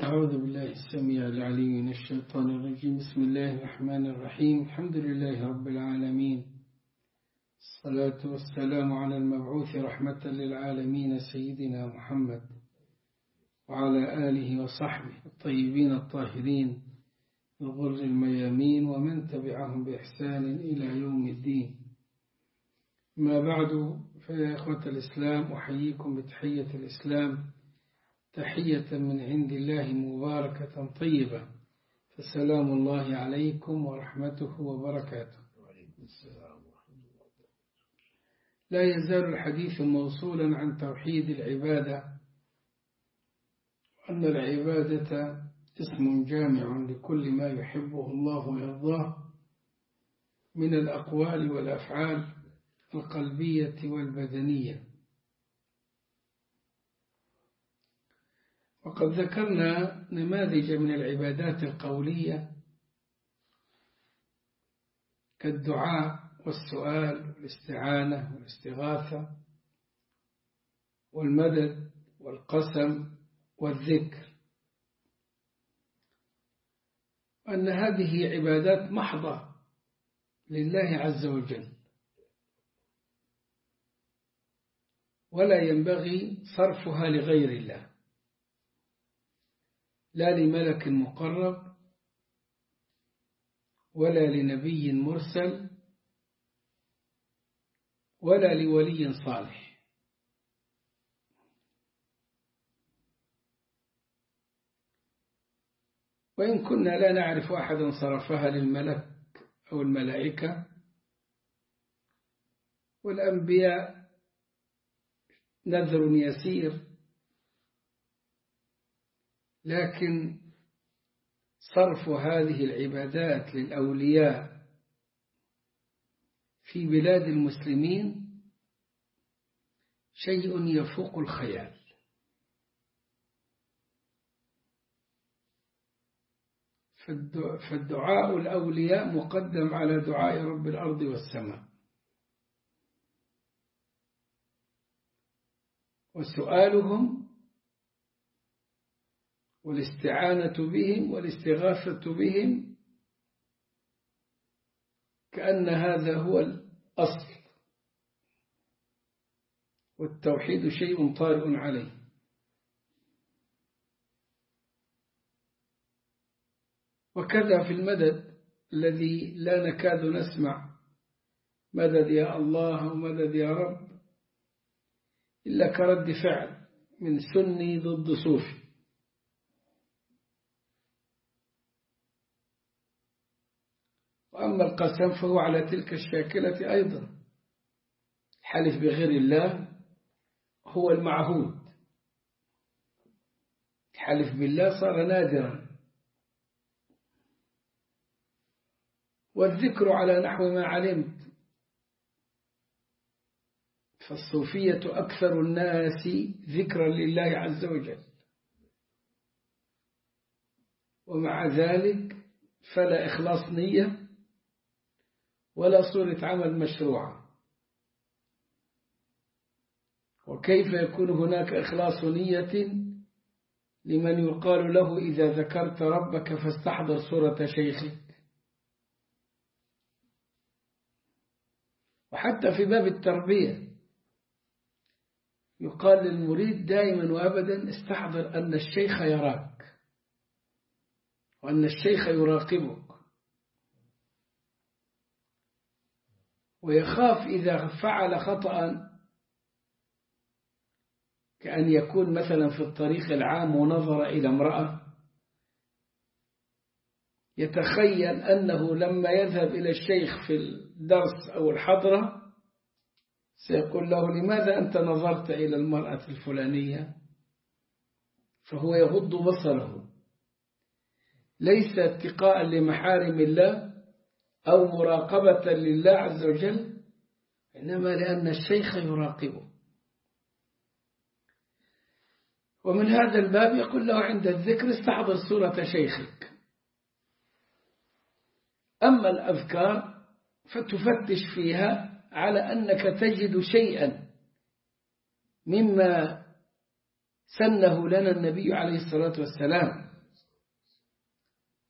أعوذ بالله السميع العليم من الشيطان الرجيم بسم الله الرحمن الرحيم الحمد لله رب العالمين الصلاة والسلام على المبعوث رحمة للعالمين سيدنا محمد وعلى آله وصحبه الطيبين الطاهرين الغر الميامين ومن تبعهم بإحسان إلى يوم الدين ما بعد فيا إخوة الإسلام أحييكم بتحية الإسلام تحية من عند الله مباركة طيبة فسلام الله عليكم ورحمته وبركاته لا يزال الحديث موصولا عن توحيد العبادة وأن العبادة اسم جامع لكل ما يحبه الله ويرضاه من الأقوال والأفعال القلبية والبدنية وقد ذكرنا نماذج من العبادات القولية كالدعاء والسؤال والاستعانة والاستغاثة والمدد والقسم والذكر أن هذه عبادات محضة لله عز وجل ولا ينبغي صرفها لغير الله لا لملك مقرب ولا لنبي مرسل ولا لولي صالح وإن كنا لا نعرف أحدا صرفها للملك أو الملائكة والأنبياء نذر يسير لكن صرف هذه العبادات للأولياء في بلاد المسلمين شيء يفوق الخيال فالدعاء الأولياء مقدم على دعاء رب الأرض والسماء وسؤالهم والاستعانة بهم والاستغاثة بهم كأن هذا هو الأصل والتوحيد شيء طارئ عليه وكذا في المدد الذي لا نكاد نسمع مدد يا الله ومدد يا رب إلا كرد فعل من سني ضد صوفي وأما القسم فهو على تلك الشاكلة أيضا حلف بغير الله هو المعهود حلف بالله صار نادرا والذكر على نحو ما علمت فالصوفية أكثر الناس ذكرا لله عز وجل ومع ذلك فلا إخلاص نية ولا صورة عمل مشروعة وكيف يكون هناك إخلاص نية لمن يقال له إذا ذكرت ربك فاستحضر صورة شيخك وحتى في باب التربية يقال للمريد دائما وأبدا استحضر أن الشيخ يراك وأن الشيخ يراقبك ويخاف إذا فعل خطأ كأن يكون مثلا في الطريق العام ونظر إلى امرأة يتخيل أنه لما يذهب إلى الشيخ في الدرس أو الحضرة سيقول له لماذا أنت نظرت إلى المرأة الفلانية فهو يغض بصره ليس اتقاء لمحارم الله أو مراقبة لله عز وجل إنما لأن الشيخ يراقبه ومن هذا الباب يقول له عند الذكر استحضر صورة شيخك أما الأذكار فتفتش فيها على أنك تجد شيئا مما سنه لنا النبي عليه الصلاة والسلام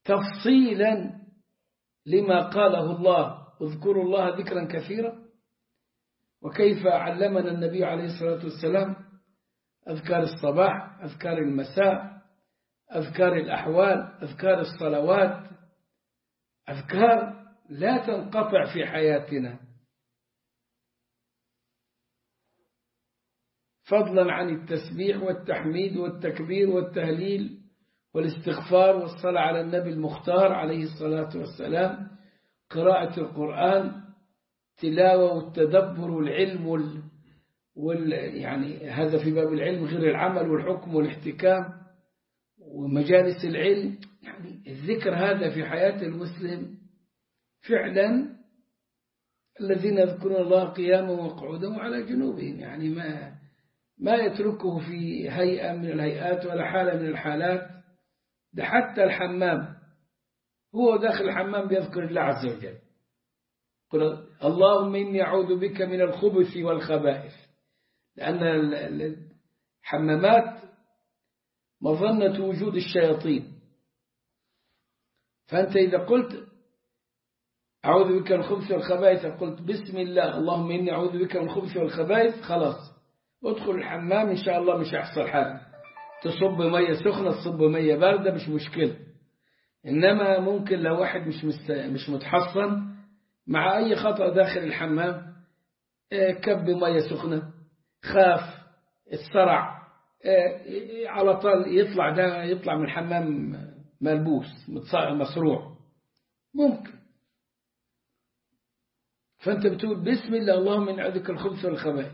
تفصيلا لما قاله الله اذكروا الله ذكرا كثيرا وكيف علمنا النبي عليه الصلاة والسلام أذكار الصباح أذكار المساء أذكار الأحوال أذكار الصلوات أذكار لا تنقطع في حياتنا فضلا عن التسبيح والتحميد والتكبير والتهليل والاستغفار والصلاة على النبي المختار عليه الصلاة والسلام قراءة القرآن تلاوة والتدبر والعلم وال, وال يعني هذا في باب العلم غير العمل والحكم والاحتكام ومجالس العلم يعني الذكر هذا في حياة المسلم فعلا الذين يذكرون الله قياما وقعودا وعلى جنوبهم يعني ما ما يتركه في هيئة من الهيئات ولا حالة من الحالات ده حتى الحمام هو داخل الحمام بيذكر الله عز وجل قل اللهم إني أعوذ بك من الخبث والخبائث لأن الحمامات مظنة وجود الشياطين فأنت إذا قلت أعوذ بك من الخبث والخبائث قلت بسم الله اللهم إني أعوذ بك من الخبث والخبائث خلاص ادخل الحمام إن شاء الله مش هيحصل حاجة تصب مية سخنة تصب مية باردة مش مشكلة إنما ممكن لو واحد مش مست... مش متحصن مع أي خطأ داخل الحمام كب مية سخنة خاف الصرع على طول يطلع ده يطلع من الحمام ملبوس مصروع ممكن فأنت بتقول بسم الله اللهم من عدك الخبث والخبائث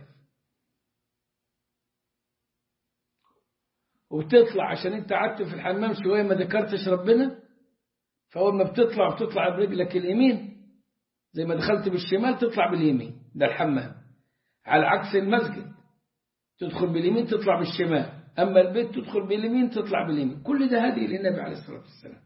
وبتطلع عشان انت قعدت في الحمام شوية ما ذكرتش ربنا فأول ما بتطلع بتطلع برجلك اليمين زي ما دخلت بالشمال تطلع باليمين ده الحمام على عكس المسجد تدخل باليمين تطلع بالشمال أما البيت تدخل باليمين تطلع باليمين كل ده هدي للنبي عليه الصلاة والسلام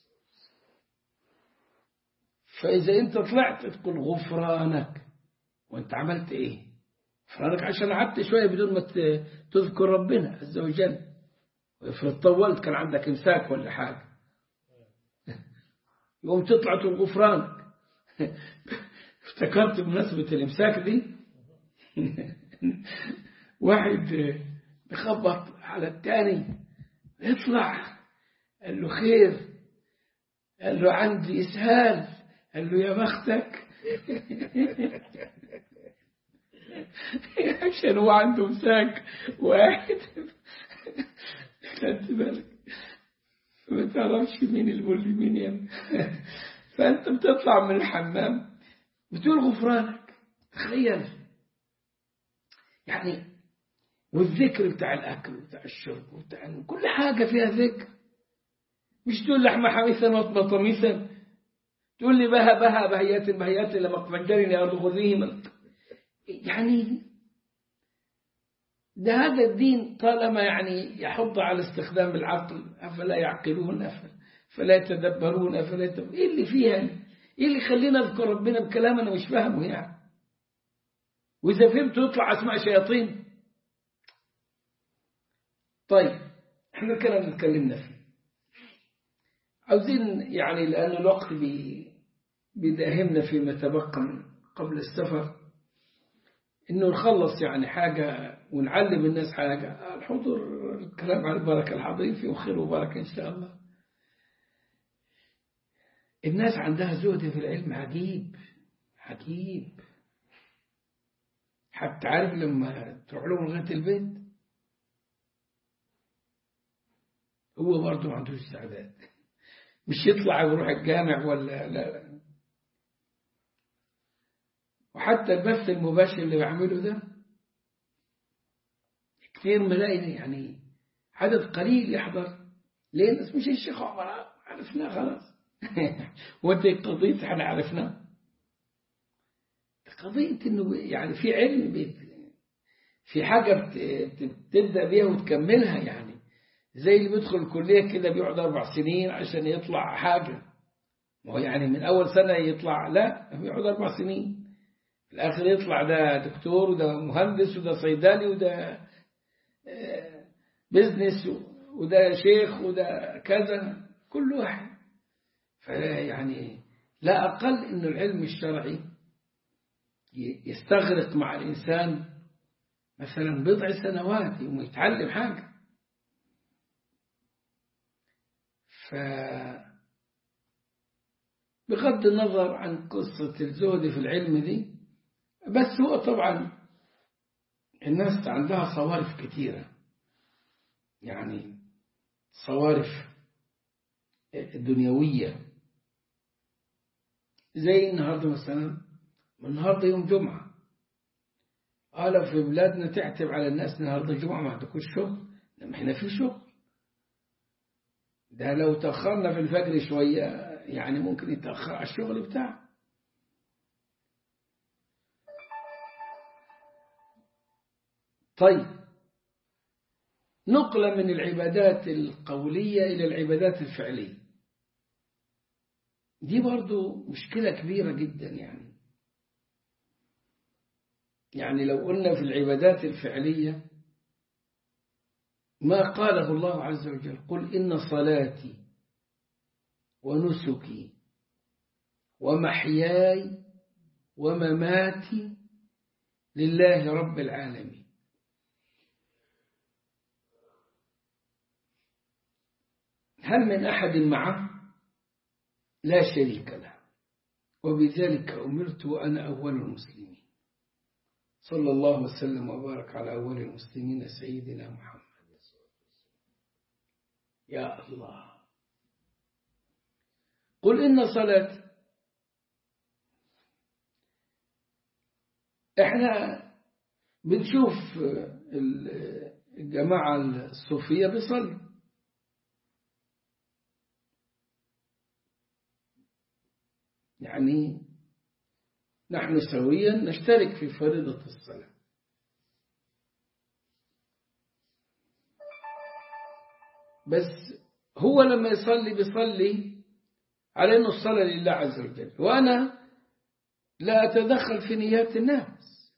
فإذا أنت طلعت تقول غفرانك وأنت عملت إيه غفرانك عشان قعدت شوية بدون ما تذكر ربنا عز وجل افرض طولت كان عندك امساك ولا حاجة يوم تطلع تقول غفرانك افتكرت بمناسبة الامساك دي واحد بخبط على التاني اطلع قال له خير قال له عندي اسهال قال له يا بختك عشان هو عنده مساك واحد خدت بالك ما تعرفش مين البول مين يا فانت بتطلع من الحمام بتقول غفرانك تخيل يعني والذكر بتاع الأكل وبتاع الشرب وبتاع كل حاجة فيها ذكر مش تقول لحمة حميثا وطميثا تقول لي بها بها بهيات بهيات لما تفجرني أرض غذيهم يعني ده هذا الدين طالما يعني يحض على استخدام العقل أفلا يعقلون أفلا فلا يتدبرون أفلا يتدبرون إيه اللي فيها إيه اللي يخلينا نذكر ربنا بكلام أنا مش فاهمه يعني وإذا فهمت يطلع أسماء شياطين طيب احنا الكلام اتكلمنا فيه عاوزين يعني لأن الوقت بيداهمنا فيما تبقى من قبل السفر إنه نخلص يعني حاجة ونعلم الناس حاجة الحضور الكلام عن البركة الحاضرين فيه خير وبركة إن شاء الله الناس عندها زهد في العلم عجيب عجيب حتى عارف لما تروح لهم لغاية البيت هو برضه ما عندوش استعداد مش يطلع ويروح الجامع ولا لا وحتى البث المباشر اللي بعمله ده كثير ملاقي يعني عدد قليل يحضر ليه الناس مش الشيخ عمر عرفناه خلاص وانت قضية احنا عرفناه قضية انه يعني في علم بيت في حاجة بتبدأ بيها وتكملها يعني زي اللي بيدخل الكلية كده بيقعد أربع سنين عشان يطلع حاجة ما هو يعني من أول سنة يطلع لا بيقعد أربع سنين في الآخر يطلع ده دكتور وده مهندس وده صيدلي وده بزنس وده شيخ وده كذا كل واحد فيعني لا أقل أن العلم الشرعي يستغرق مع الإنسان مثلا بضع سنوات يوم يتعلم حاجة ف بغض النظر عن قصة الزهد في العلم دي بس هو طبعا الناس عندها صوارف كثيرة يعني صوارف دنيوية زي النهاردة مثلا النهاردة يوم جمعة قال في بلادنا تعتب على الناس النهاردة جمعة ما عندكوش شغل لما احنا في شغل ده لو تأخرنا في الفجر شوية يعني ممكن يتأخر على الشغل بتاعه طيب نقلة من العبادات القولية إلى العبادات الفعلية دي برضو مشكلة كبيرة جدا يعني يعني لو قلنا في العبادات الفعلية ما قاله الله عز وجل قل إن صلاتي ونسكي ومحياي ومماتي لله رب العالمين هل من أحد معه لا شريك له وبذلك أمرت وأنا أول المسلمين صلى الله وسلم وبارك على أول المسلمين سيدنا محمد يا الله قل إن صلاتي احنا بنشوف الجماعة الصوفية بيصلوا يعني نحن سويا نشترك في فريضة الصلاة بس هو لما يصلي بيصلي على أنه الصلاة لله عز وجل وأنا لا أتدخل في نيات الناس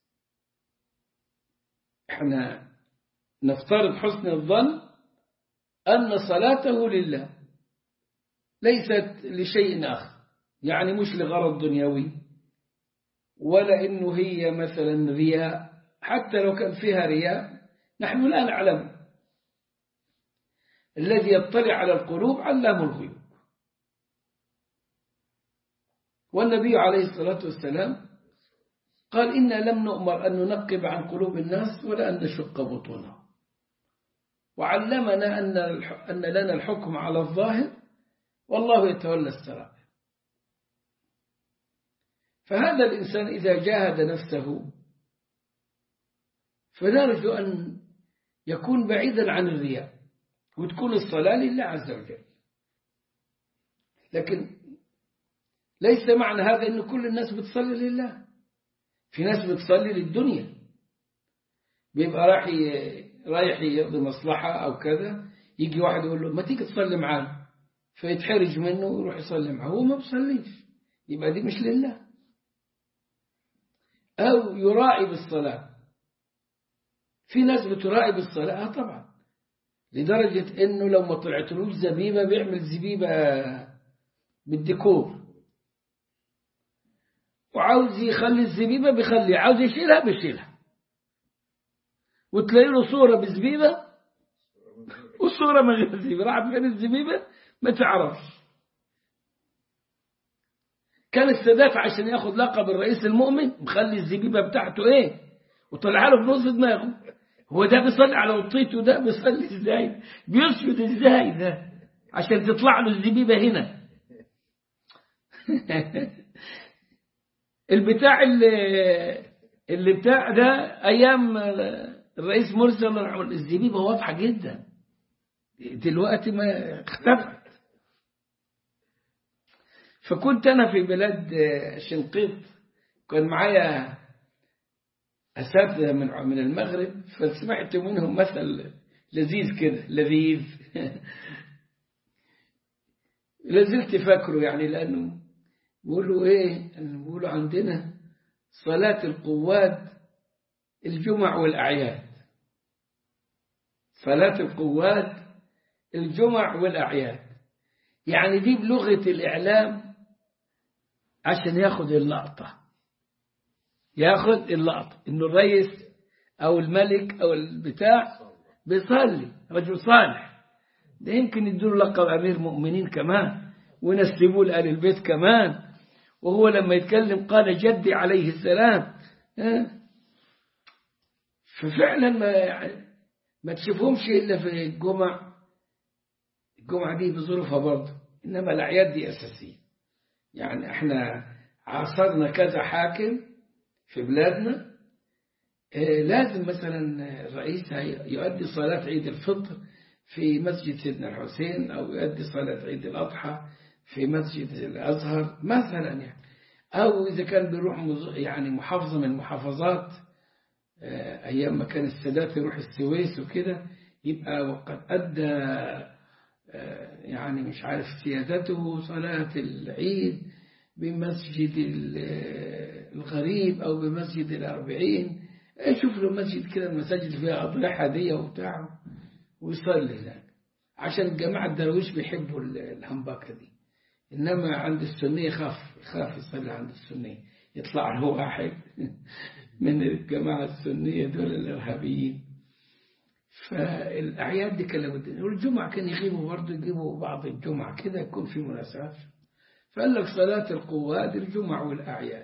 احنا نفترض حسن الظن أن صلاته لله ليست لشيء آخر يعني مش لغرض دنيوي ولا إنه هي مثلا رياء حتى لو كان فيها رياء نحن لا نعلم الذي يطلع على القلوب علام الغيوب والنبي عليه الصلاة والسلام قال إنا لم نؤمر أن ننقب عن قلوب الناس ولا أن نشق بطونهم وعلمنا أن أن لنا الحكم على الظاهر والله يتولى السرائر فهذا الإنسان إذا جاهد نفسه فنرجو أن يكون بعيدا عن الرياء وتكون الصلاة لله عز وجل لكن ليس معنى هذا أن كل الناس بتصلي لله في ناس بتصلي للدنيا بيبقى راح رايح يقضي مصلحة أو كذا يجي واحد يقول له ما تيجي تصلي معانا فيتحرج منه ويروح يصلي معه هو ما بيصليش يبقى دي مش لله أو يراعي بالصلاة في ناس بتراعي بالصلاة آه طبعا لدرجة إنه لو ما طلعتلوش زبيبة بيعمل زبيبة بالديكور وعاوز يخلي الزبيبة بيخلي عاوز يشيلها بيشيلها وتلاقي له صورة بزبيبة وصورة من غير زبيبة راحت فين الزبيبة ما تعرفش كان السادات عشان ياخد لقب الرئيس المؤمن مخلي الزبيبة بتاعته ايه وطلع له في نص دماغه هو ده بيصلي على وطيته ده بيصلي ازاي بيسجد ازاي ده عشان تطلع له الزبيبة هنا البتاع اللي اللي بتاع ده ايام الرئيس مرسي الزبيبة واضحة جدا دلوقتي ما اختفت فكنت أنا في بلاد شنقيط كان معايا أساتذة من من المغرب فسمعت منهم مثل لذيذ كده لذيذ لازلت فاكره يعني لأنه بيقولوا إيه بيقولوا عندنا صلاة القوات الجمع والأعياد صلاة القوات الجمع والأعياد يعني دي بلغة الإعلام عشان ياخد اللقطة ياخد اللقطة إنه الرئيس أو الملك أو البتاع بيصلي رجل صالح ده يمكن يدور لقب أمير مؤمنين كمان ونسبوه لآل البيت كمان وهو لما يتكلم قال جدي عليه السلام ففعلا ما يعني ما تشوفهمش إلا في الجمع الجمعة دي بظروفها برضه إنما الأعياد دي أساسية يعني احنا عاصرنا كذا حاكم في بلادنا اه لازم مثلا الرئيس يؤدي صلاة عيد الفطر في مسجد سيدنا الحسين أو يؤدي صلاة عيد الأضحى في مسجد الأزهر مثلا يعني أو إذا كان بيروح يعني محافظة من المحافظات اه أيام ما كان السادات يروح السويس وكده يبقى وقد أدى يعني مش عارف سيادته صلاة العيد بمسجد الغريب أو بمسجد الأربعين شوف له مسجد كده المساجد فيها أضرحة دي وبتاع ويصلي هناك عشان الجماعة الدرويش بيحبوا الهمبكة دي إنما عند السنية خاف خاف يصلي عند السنية يطلع له واحد من الجماعة السنية دول الإرهابيين فالأعياد دي كان لابد والجمعة كان يغيبوا برضه يجيبوا بعض الجمعة كده يكون في مناسبات فقال لك صلاة القواد الجمع والأعياد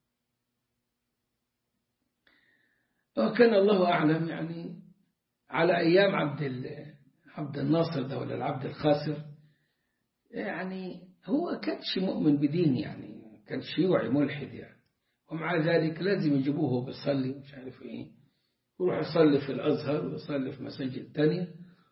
وكان الله أعلم يعني على أيام عبد عبد الناصر ده ولا العبد الخاسر يعني هو كانش مؤمن بدين يعني كان شيوعي ملحد يعني ومع ذلك لازم يجيبوه بيصلي مش عارف ايه يروح يصلي في الأزهر ويصلي في مساجد تانية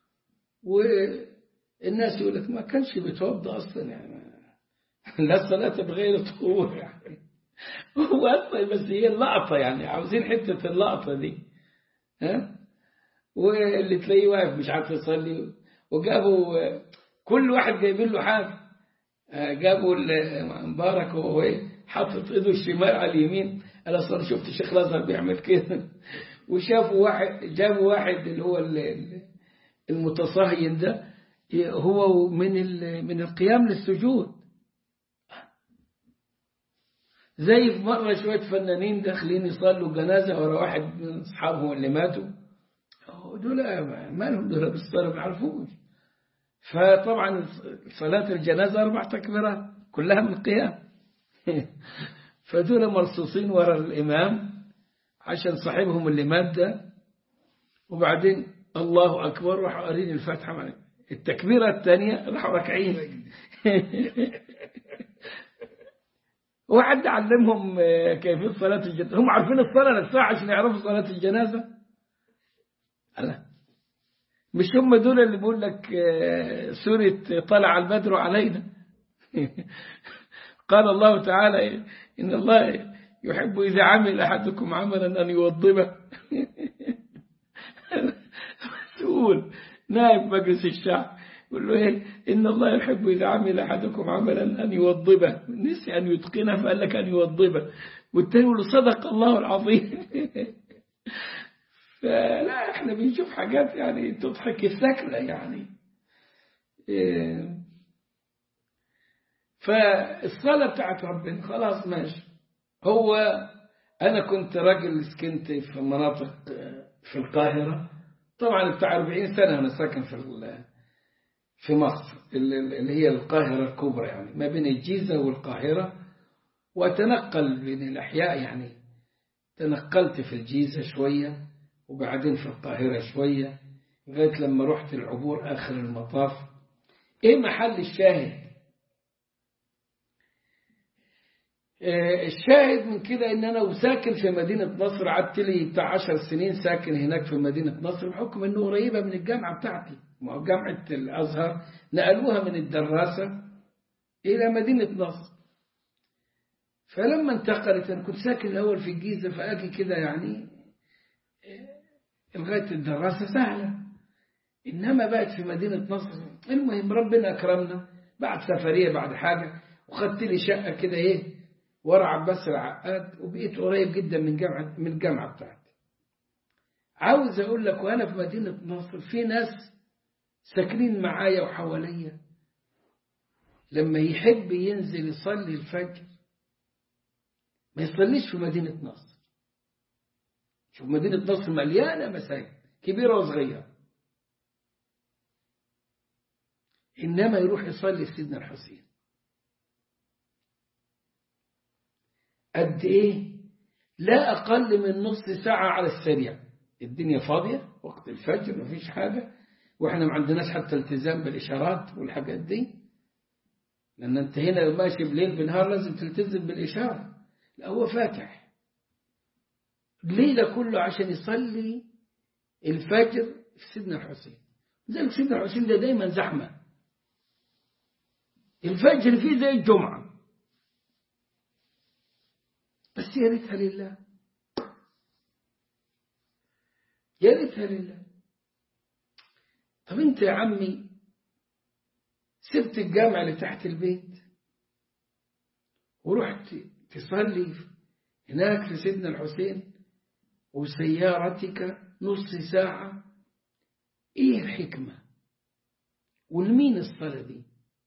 والناس يقول لك ما كانش بيتوضى أصلا يعني لا صلاة بغير طهور يعني هو أصلا بس هي اللقطة يعني عاوزين حتة اللقطة دي ها واللي تلاقيه واقف مش عارف يصلي وجابوا كل واحد جايبين له حاجة جابوا مبارك وهو حاطط ايده الشمال على اليمين انا اصلا شفت الشيخ الازهر بيعمل كده وشافوا واحد جابوا واحد اللي هو المتصهين ده هو من من القيام للسجود زي في مرة شوية فنانين داخلين يصلوا جنازة ورا واحد من أصحابهم اللي ماتوا دول مالهم دول بالصلاة ما يعرفوش فطبعا صلاة الجنازة أربع تكبيرات كلها من القيام فدول مرصوصين ورا الإمام عشان صاحبهم اللي مات ده وبعدين الله أكبر راحوا قارين الفاتحة معنا التكبيرة الثانية راحوا راكعين وحد علمهم كيفية صلاة الجنازة هم عارفين الصلاة نفسها عشان يعرفوا صلاة الجنازة ألا مش هم دول اللي بيقول لك سورة طلع البدر علينا قال الله تعالى إن الله يحب إذا عمل أحدكم عملا أن يوضبه مسؤول نائب مجلس الشعب يقول له إيه إن الله يحب إذا عمل أحدكم عملا أن يوضبه نسي أن يتقنه فقال لك أن يوضبه والتاني يقول له صدق الله العظيم فلا احنا بنشوف حاجات يعني تضحك السكنة يعني إيه فالصلاة بتاعت ربنا خلاص ماشي هو أنا كنت راجل سكنت في مناطق في القاهرة طبعا بتاع 40 سنة أنا ساكن في في مصر اللي هي القاهرة الكبرى يعني ما بين الجيزة والقاهرة وأتنقل بين الأحياء يعني تنقلت في الجيزة شوية وبعدين في القاهرة شوية لغاية لما رحت العبور آخر المطاف إيه محل الشاهد الشاهد من كده ان انا وساكن في مدينة نصر قعدت لي بتاع 10 سنين ساكن هناك في مدينة نصر بحكم انه قريبة من الجامعة بتاعتي ما هو جامعة الازهر نقلوها من الدراسة الى مدينة نصر فلما انتقلت انا كنت ساكن الاول في الجيزة فاجي كده يعني لغاية الدراسة سهلة انما بقت في مدينة نصر المهم ربنا اكرمنا بعد سفرية بعد حاجة وخدت لي شقة كده ايه ورا عباس العقاد وبقيت قريب جدا من جامعة من الجامعة بتاعتي. عاوز أقول لك وأنا في مدينة نصر في ناس ساكنين معايا وحواليا لما يحب ينزل يصلي الفجر ما يصليش في مدينة نصر شوف مدينة نصر مليانة مساجد كبيرة وصغيرة إنما يروح يصلي في سيدنا الحسين قد إيه لا أقل من نص ساعة على السريع الدنيا فاضية وقت الفجر مفيش حاجة وإحنا ما عندناش حتى التزام بالإشارات والحاجات دي لأن أنت هنا ماشي بليل بنهار لازم تلتزم بالإشارة لا هو فاتح الليلة كله عشان يصلي الفجر في سيدنا الحسين لذلك سيدنا الحسين ده دايما زحمة الفجر فيه زي الجمعة بس يا ريتها لله يا ريتها لله طب انت يا عمي سبت الجامع اللي تحت البيت ورحت تصلي هناك في سيدنا الحسين وسيارتك نص ساعة ايه الحكمة والمين الصلاة دي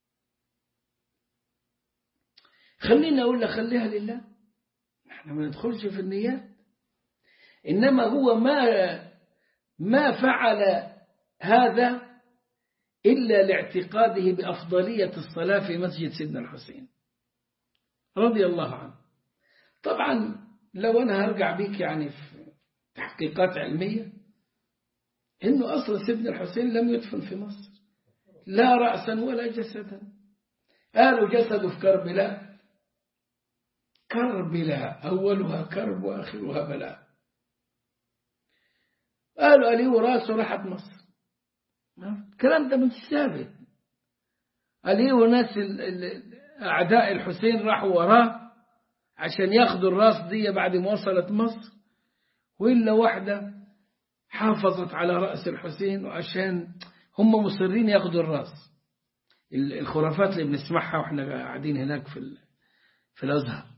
خليني اقول لك خليها لله احنا ما ندخلش في النيات انما هو ما ما فعل هذا إلا لاعتقاده بأفضلية الصلاة في مسجد سيدنا الحسين رضي الله عنه طبعا لو أنا هرجع بيك يعني في تحقيقات علمية إنه أصلا سيدنا الحسين لم يدفن في مصر لا رأسا ولا جسدا قالوا جسده في كربلاء كربلاء أولها كرب وآخرها بلاء قالوا عليه وراسه راحت مصر الكلام ده مش ثابت عليه وناس أعداء الحسين راحوا وراه عشان ياخدوا الراس دي بعد ما وصلت مصر وإلا واحدة حافظت على رأس الحسين وعشان هم مصرين ياخدوا الراس الخرافات اللي بنسمعها واحنا قاعدين هناك في في الأزهر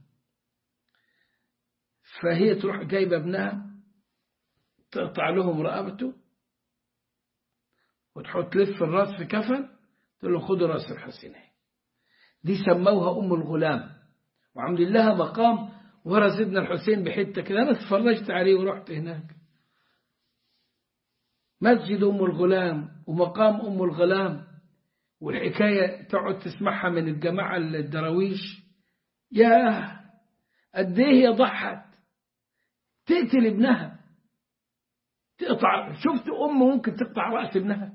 فهي تروح جايبة ابنها تقطع لهم رقبته وتحط تلف الراس في كفن تقول له خدوا راس الحسين دي سموها أم الغلام وعمل لها مقام ورا سيدنا الحسين بحتة كده أنا اتفرجت عليه ورحت هناك مسجد أم الغلام ومقام أم الغلام والحكاية تقعد تسمعها من الجماعة الدراويش يا قد ايه هي ضحت تقتل ابنها تقطع شفت أم ممكن تقطع رأس ابنها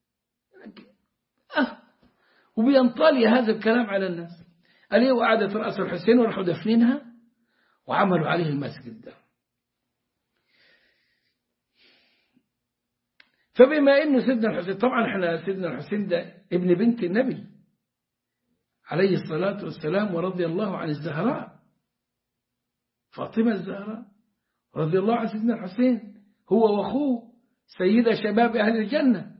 أه وبينطلي هذا الكلام على الناس قال ايه وقعدت رأس الحسين وراحوا دفنينها وعملوا عليه المسجد ده فبما انه سيدنا الحسين طبعا احنا سيدنا الحسين ده ابن بنت النبي عليه الصلاة والسلام ورضي الله عن الزهراء فاطمة الزهراء رضي الله عن سيدنا الحسين هو واخوه سيد شباب أهل الجنة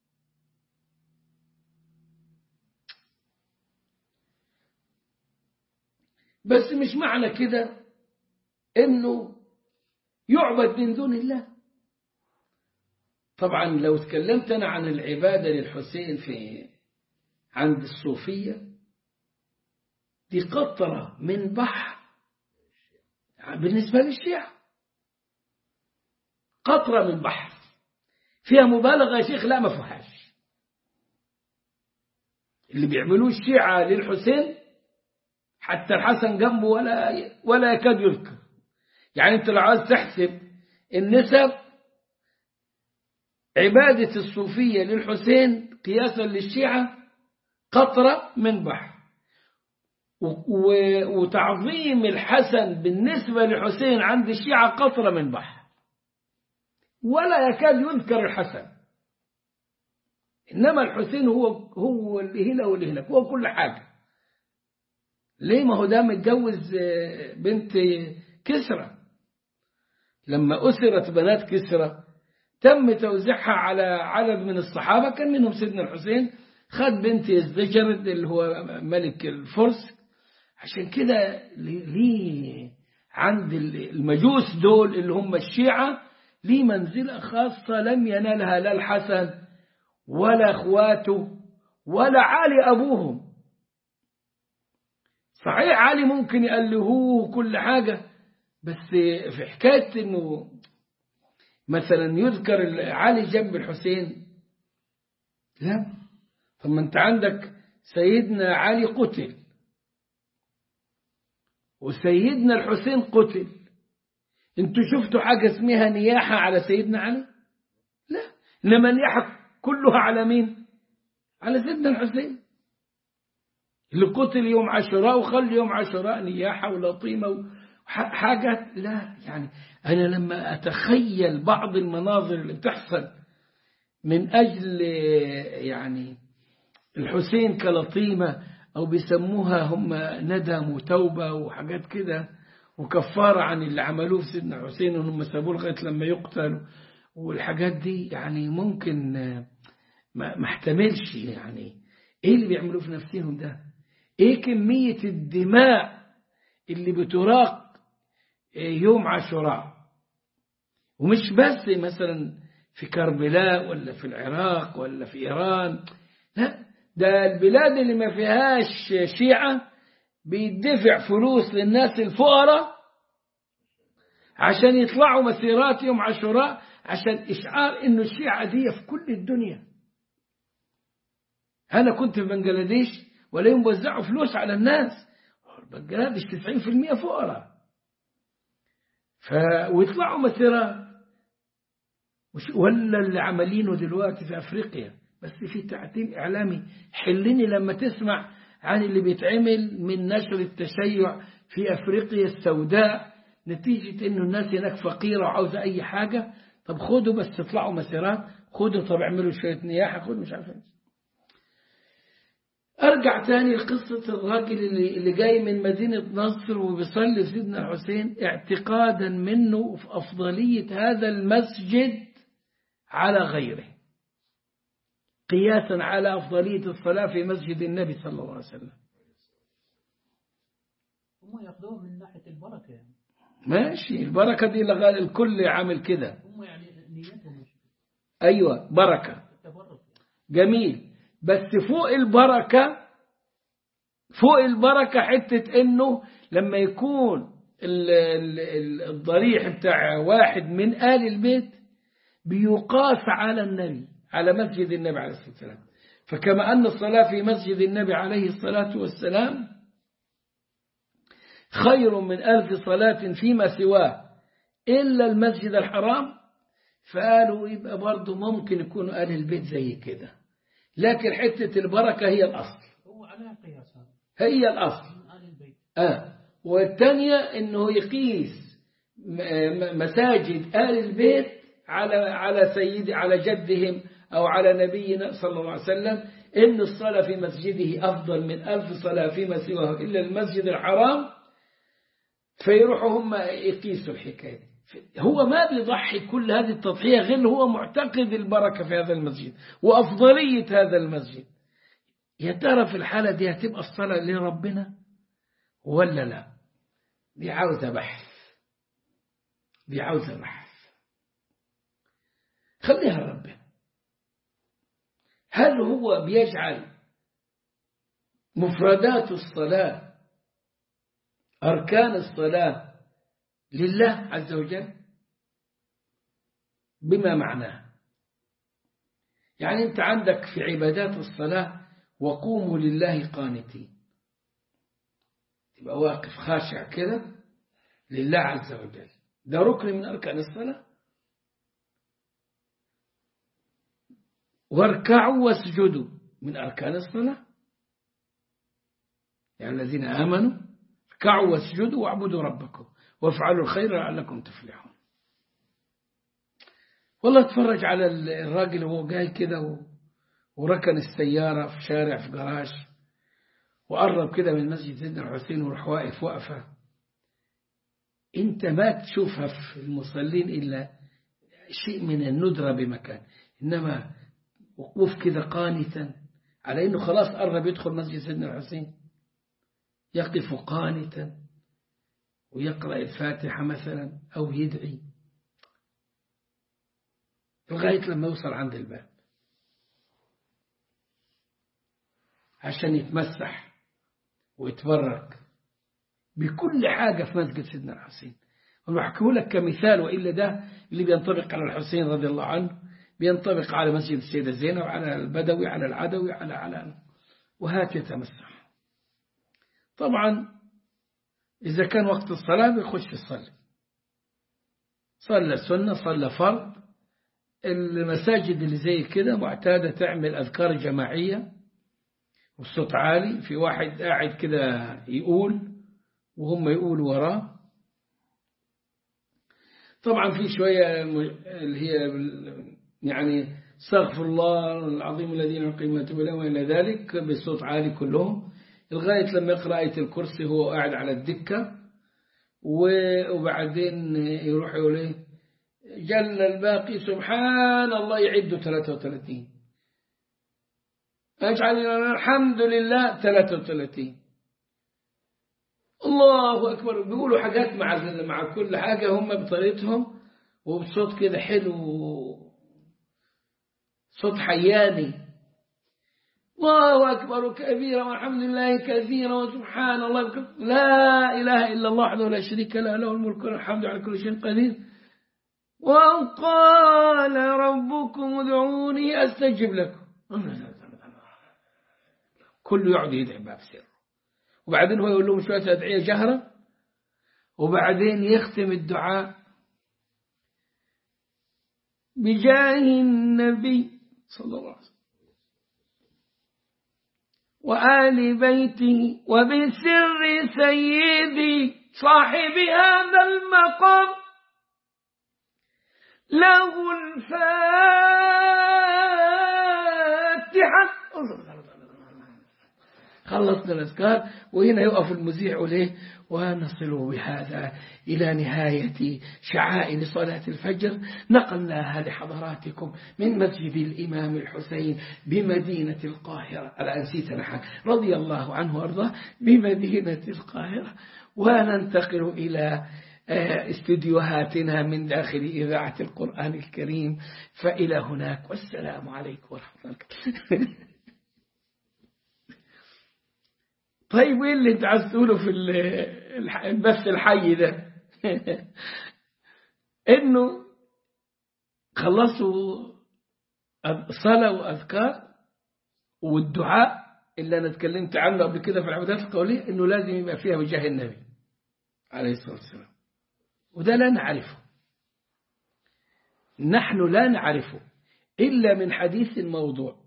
بس مش معنى كده انه يعبد من دون الله طبعا لو تكلمت أنا عن العبادة للحسين في عند الصوفية دي قطرة من بحر بالنسبة للشيعة قطرة من بحر فيها مبالغة يا شيخ لا ما فيهاش اللي بيعملوه الشيعة للحسين حتى الحسن جنبه ولا ولا يكاد يذكر يعني انت لو عايز تحسب النسب عبادة الصوفية للحسين قياسا للشيعة قطرة من بحر وتعظيم الحسن بالنسبة للحسين عند الشيعة قطرة من بحر ولا يكاد يذكر الحسن إنما الحسين هو هو اللي هنا واللي هناك هو كل حاجة ليه ما هو ده متجوز بنت كسرى لما أسرت بنات كسرى تم توزيعها على عدد من الصحابة كان منهم سيدنا الحسين خد بنت يزدجرد اللي هو ملك الفرس عشان كده ليه عند المجوس دول اللي هم الشيعة ليه منزلة خاصة لم ينالها لا الحسن ولا اخواته ولا علي أبوهم صحيح علي ممكن يألهوه كل حاجة بس في حكاية انه مثلا يذكر علي جنب الحسين لا طب ما انت عندك سيدنا علي قتل وسيدنا الحسين قتل انتوا شفتوا حاجة اسمها نياحة على سيدنا علي لا انما النياحة كلها على مين على سيدنا الحسين اللي قتل يوم عاشوراء وخلي يوم عاشوراء نياحة ولطيمة حاجة لا يعني أنا لما أتخيل بعض المناظر اللي بتحصل من أجل يعني الحسين كلطيمة أو بيسموها هم ندم وتوبة وحاجات كده وكفارة عن اللي عملوه في سيدنا حسين وهم سابوه لغاية لما يقتل والحاجات دي يعني ممكن ما احتملش يعني ايه اللي بيعملوه في نفسهم ده ايه كمية الدماء اللي بتراق يوم عاشوراء ومش بس مثلا في كربلاء ولا في العراق ولا في إيران لا ده البلاد اللي ما فيهاش شيعة بيدفع فلوس للناس الفقراء عشان يطلعوا مسيرات يوم عاشوراء عشان إشعار إنه الشيعة دي في كل الدنيا أنا كنت في بنجلاديش ولا يوم بوزعوا فلوس على الناس بنجلاديش 90% فقراء ف... ويطلعوا مسيرات ولا اللي عملينه دلوقتي في أفريقيا بس في تعتيم إعلامي حلني لما تسمع عن اللي بيتعمل من نشر التشيع في أفريقيا السوداء نتيجة إنه الناس هناك فقيرة وعاوزة أي حاجة طب خدوا بس تطلعوا مسيرات خدوا طب اعملوا شوية نياحة خدوا مش عارف أرجع تاني لقصة الراجل اللي, اللي جاي من مدينة نصر وبيصلي سيدنا الحسين اعتقادا منه في أفضلية هذا المسجد على غيره قياسا على أفضلية الصلاة في مسجد النبي صلى الله عليه وسلم هم ياخذوها من ناحية البركة يعني ماشي البركة دي لغاية الكل عامل كده هم يعني نيتهم مش أيوة بركة تبرك جميل بس فوق البركة فوق البركة حتة انه لما يكون ال- ال- ال- الضريح بتاع واحد من آل البيت بيقاس على النبي على مسجد النبي عليه الصلاة والسلام فكما أن الصلاة في مسجد النبي عليه الصلاة والسلام خير من ألف صلاة فيما سواه إلا المسجد الحرام فقالوا يبقى برضه ممكن يكونوا آل البيت زي كده لكن حتة البركة هي الأصل هو عليها قياس هذا هي الأصل من آل البيت آه. والثانية أنه يقيس م- م- مساجد آل البيت على على سيد على جدهم أو على نبينا صلى الله عليه وسلم إن الصلاة في مسجده أفضل من ألف صلاة فيما سواه إلا المسجد الحرام فيروحوا هم يقيسوا الحكاية دي. هو ما بيضحي كل هذه التضحية غير هو معتقد البركة في هذا المسجد وأفضلية هذا المسجد يا ترى في الحالة دي هتبقى الصلاة لربنا ولا لا دي عاوزة بحث دي عاوزة بحث خليها ربنا هل هو بيجعل مفردات الصلاة أركان الصلاة لله عز وجل بما معناه يعني أنت عندك في عبادات الصلاة وقوموا لله قانتين تبقى واقف خاشع كده لله عز وجل ده ركن من أركان الصلاة واركعوا واسجدوا من أركان الصلاة يعني الذين آمنوا اركعوا واسجدوا واعبدوا ربكم وافعلوا الخير لعلكم تفلحون والله اتفرج على الراجل وهو جاي كده و- وركن السيارة في شارع في جراج وقرب كده من مسجد سيدنا الحسين وراح واقف وقفة انت ما تشوفها في المصلين إلا شيء من الندرة بمكان إنما وقوف كده قانتا على إنه خلاص قرب يدخل مسجد سيدنا الحسين يقف قانتا ويقرأ الفاتحة مثلا أو يدعي لغاية لما يوصل عند الباب عشان يتمسح ويتبرك بكل حاجة في مسجد سيدنا الحسين وبحكيه لك كمثال وإلا ده اللي بينطبق على الحسين رضي الله عنه بينطبق على مسجد السيدة زينب على البدوي على العدوي على على وهات يتمسح طبعا إذا كان وقت الصلاة بيخش يصلي صلى سنة صلى فرض المساجد اللي زي كده معتادة تعمل أذكار جماعية والصوت عالي في واحد قاعد كده يقول وهم يقولوا وراه طبعا في شوية اللي هي يعني استغفر الله العظيم الذي لا قيمة له وإلى ذلك بصوت عالي كلهم لغاية لما يقرأ آية الكرسي هو قاعد على الدكة وبعدين يروح يقول ايه جل الباقي سبحان الله يعد 33 اجعل الحمد لله 33 الله أكبر بيقولوا حاجات مع مع كل حاجة هم بطريقتهم وبصوت كده حلو صوت حياني الله أكبر كبيرا والحمد لله كثيرا وسبحان الله بكثير. لا إله إلا الله وحده لا شريك له له الملك والحمد على كل شيء قدير وقال ربكم ادعوني أستجب لكم كله يقعد يدعي باب سر وبعدين هو يقول لهم شوية أدعية جهرة وبعدين يختم الدعاء بجاه النبي صلى الله عليه وسلم وآل بيته وبسر سيدي صاحب هذا المقام له الفاتحة خلصنا الأذكار وهنا يقف المذيع وليه ونصل بهذا إلى نهاية شعائر صلاة الفجر نقلناها لحضراتكم من مسجد الإمام الحسين بمدينة القاهرة الآن نسيت رضي الله عنه وارضاه بمدينة القاهرة وننتقل إلى استديوهاتنا من داخل إذاعة القرآن الكريم فإلى هناك والسلام عليكم ورحمة الله طيب وين اللي انت عايز تقوله في البث الحي ده انه خلصوا صلاة وأذكار والدعاء اللي أنا اتكلمت عنه قبل كده في العبادات القولية إنه لازم يبقى فيها بجاه النبي عليه الصلاة والسلام وده لا نعرفه نحن لا نعرفه إلا من حديث موضوع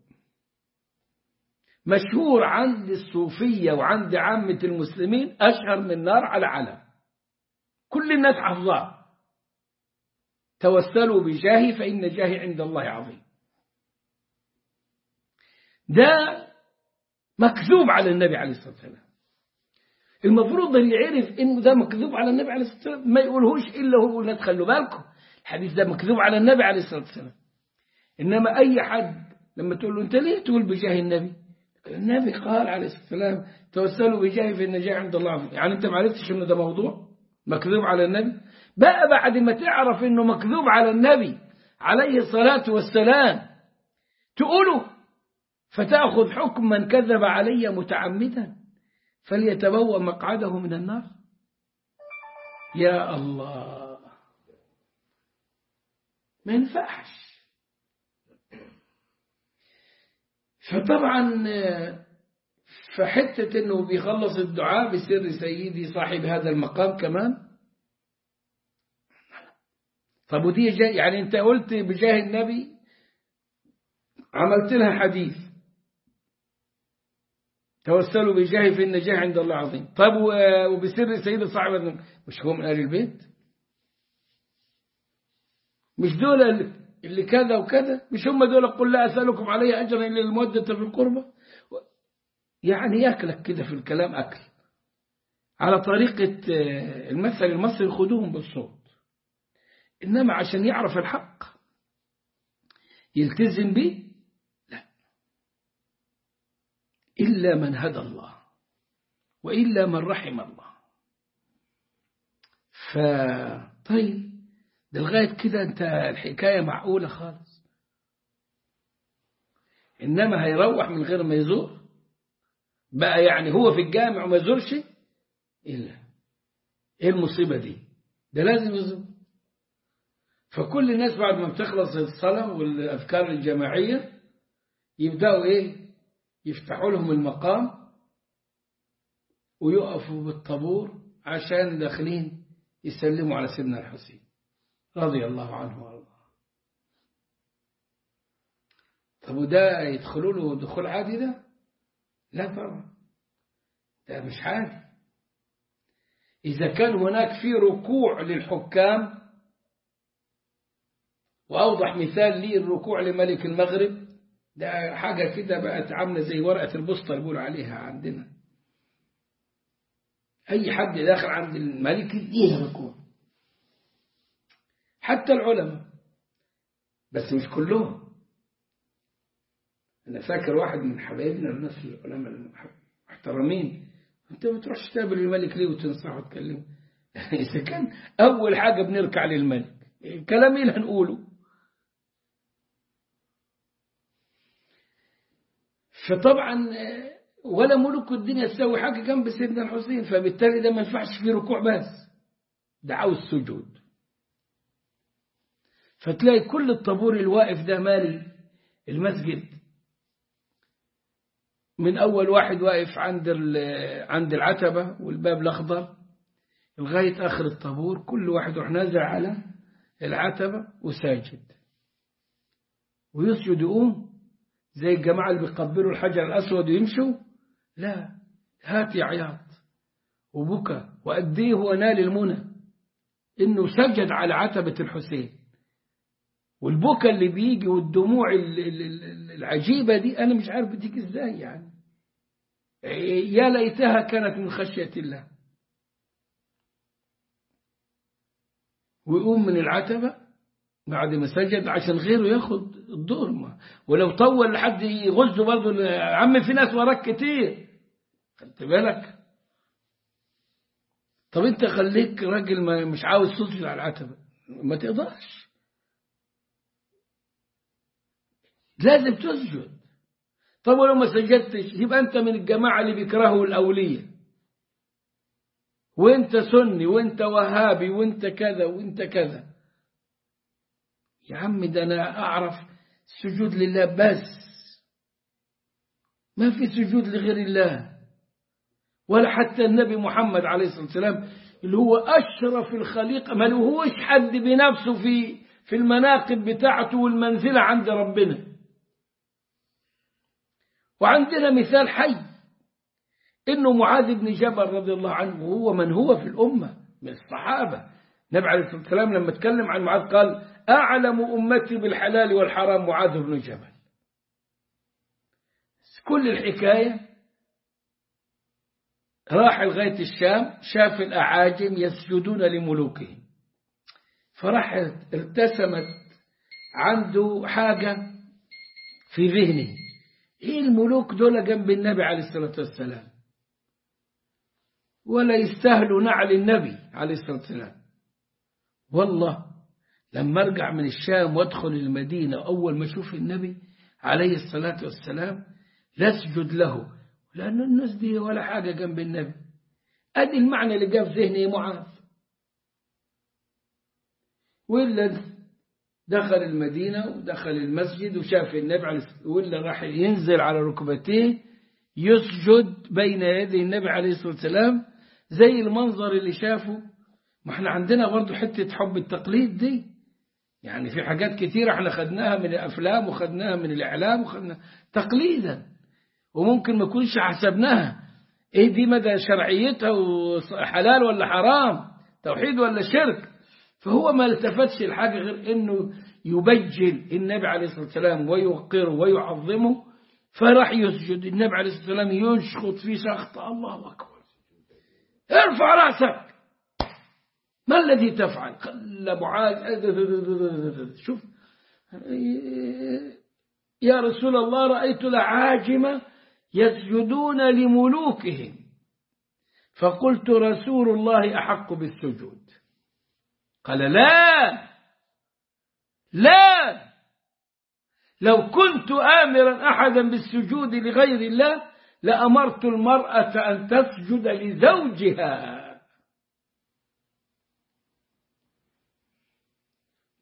مشهور عند الصوفية وعند عامة المسلمين أشهر من نار على علم كل الناس حفظاه توسلوا بجاهي فإن جاهي عند الله عظيم ده مكذوب على النبي عليه الصلاة والسلام المفروض اللي يعرف انه ده مكذوب على النبي عليه الصلاة والسلام ما يقولهوش إلا هو يقول خلوا بالكم الحديث ده مكذوب على النبي عليه الصلاة والسلام إنما أي حد لما تقول له أنت ليه تقول بجاه النبي النبي قال عليه الصلاة والسلام توسلوا بجاه في النجاة عند الله عظيم يعني أنت ما عرفتش إنه ده موضوع مكذوب على النبي بقى بعد ما تعرف إنه مكذوب على النبي عليه الصلاة والسلام تقوله فتأخذ حكم من كذب علي متعمدا فليتبوأ مقعده من النار يا الله ما ينفعش فطبعا فحتة انه بيخلص الدعاء بسر سيدي صاحب هذا المقام كمان طب ودي جاي يعني انت قلت بجاه النبي عملت لها حديث توسلوا بجاه في النجاح عند الله عظيم طب وبسر سيدي صاحب مش هو من اهل البيت مش دول اللي كذا وكذا مش هم دول قل لا أسألكم عليه أجرا إلا المودة في القربة يعني يأكلك كده في الكلام أكل على طريقة المثل المصري خدوهم بالصوت إنما عشان يعرف الحق يلتزم به لا إلا من هدى الله وإلا من رحم الله فطيب ده لغاية كده أنت الحكاية معقولة خالص إنما هيروح من غير ما يزور بقى يعني هو في الجامع وما يزورش إلا ايه المصيبة دي ده لازم يزور فكل الناس بعد ما بتخلص الصلاة والأذكار الجماعية يبدأوا ايه يفتحوا لهم المقام ويقفوا بالطابور عشان داخلين يسلموا على سيدنا الحسين رضي الله عنه وارضاه طب وده يدخلوا له دخول عادي ده لا طبعا ده مش عادي إذا كان هناك في ركوع للحكام وأوضح مثال لي الركوع لملك المغرب ده حاجة كده بقت عاملة زي ورقة البسطة اللي بيقولوا عليها عندنا أي حد داخل عند الملك يديها ركوع حتى العلماء بس مش كلهم أنا فاكر واحد من حبايبنا الناس العلماء المحترمين أنت ما بتروحش تقابل الملك ليه وتنصحه وتكلمه إذا كان أول حاجة بنركع للملك كلام إيه اللي هنقوله فطبعا ولا ملوك الدنيا تسوي حاجة جنب سيدنا الحسين فبالتالي ده ما ينفعش فيه ركوع بس ده عاوز سجود فتلاقي كل الطابور الواقف ده مالي المسجد من أول واحد واقف عند عند العتبة والباب الأخضر لغاية آخر الطابور كل واحد يروح نازل على العتبة وساجد ويسجد يقوم زي الجماعة اللي بيقبلوا الحجر الأسود ويمشوا لا هات يا عياط وبكى وأديه ونال المنى إنه سجد على عتبة الحسين والبكى اللي بيجي والدموع العجيبة دي أنا مش عارف بتيجي إزاي يعني يا ليتها كانت من خشية الله ويقوم من العتبة بعد ما سجد عشان غيره ياخد الدور ما ولو طول لحد يغزه برضه يا عم في ناس وراك كتير خدت بالك طب انت خليك راجل ما مش عاوز تسجد على العتبة ما تقدرش لازم تسجد طب ولو ما سجدتش يبقى انت من الجماعة اللي بيكرهوا الأولية وانت سني وانت وهابي وانت كذا وانت كذا يا عم ده انا اعرف السجود لله بس ما في سجود لغير الله ولا حتى النبي محمد عليه الصلاة والسلام اللي هو أشرف الخليقة ما هوش حد بنفسه في في المناقب بتاعته والمنزلة عند ربنا وعندنا مثال حي إنه معاذ بن جبل رضي الله عنه هو من هو في الأمة من الصحابة النبي عليه الصلاة والسلام لما اتكلم عن معاذ قال أعلم أمتي بالحلال والحرام معاذ بن جبل كل الحكاية راح لغاية الشام شاف الأعاجم يسجدون لملوكهم فراح ارتسمت عنده حاجة في ذهنه ايه الملوك دول جنب النبي عليه الصلاة والسلام ولا يستاهلوا نعل النبي عليه الصلاة والسلام والله لما ارجع من الشام وادخل المدينة أول ما اشوف النبي عليه الصلاة والسلام لاسجد له لأن الناس دي ولا حاجة جنب النبي أدي المعنى اللي جاء في ذهني معاذ وإلا دخل المدينة ودخل المسجد وشاف النبي عليه الصلاة وإلا راح ينزل على ركبتيه يسجد بين يدي النبي عليه الصلاة والسلام زي المنظر اللي شافه ما احنا عندنا برضو حتة حب التقليد دي يعني في حاجات كتيرة احنا خدناها من الأفلام وخدناها من الإعلام وخدناها تقليدا وممكن ما نكونش حسبناها ايه دي مدى شرعيتها وحلال ولا حرام توحيد ولا شرك فهو ما التفتش الحاجة غير انه يبجل النبي عليه الصلاة والسلام ويوقره ويعظمه فراح يسجد النبي عليه الصلاة والسلام يشخط في شخط الله أكبر ارفع رأسك ما الذي تفعل قال معاذ شوف يا رسول الله رأيت العاجمة يسجدون لملوكهم فقلت رسول الله أحق بالسجود قال لا لا لو كنت آمرا أحدا بالسجود لغير الله لأمرت المرأة أن تسجد لزوجها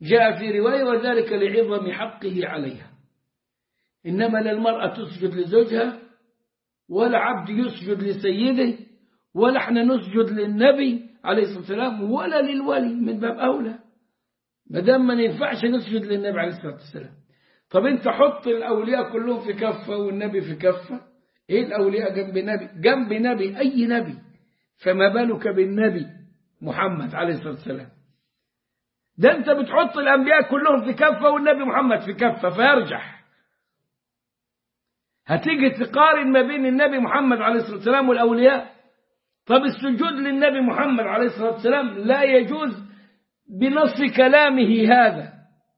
جاء في رواية وذلك لعظم حقه عليها إنما لا المرأة تسجد لزوجها ولا عبد يسجد لسيده ولا احنا نسجد للنبي عليه الصلاة والسلام ولا للولي من باب أولى ما دام ما ينفعش نسجد للنبي عليه الصلاة والسلام طب انت حط الأولياء كلهم في كفة والنبي في كفة ايه الأولياء جنب نبي جنب نبي أي نبي فما بالك بالنبي محمد عليه الصلاة والسلام ده انت بتحط الأنبياء كلهم في كفة والنبي محمد في كفة فيرجح هتيجي تقارن ما بين النبي محمد عليه الصلاة والسلام والأولياء طب السجود للنبي محمد عليه الصلاة والسلام لا يجوز بنص كلامه هذا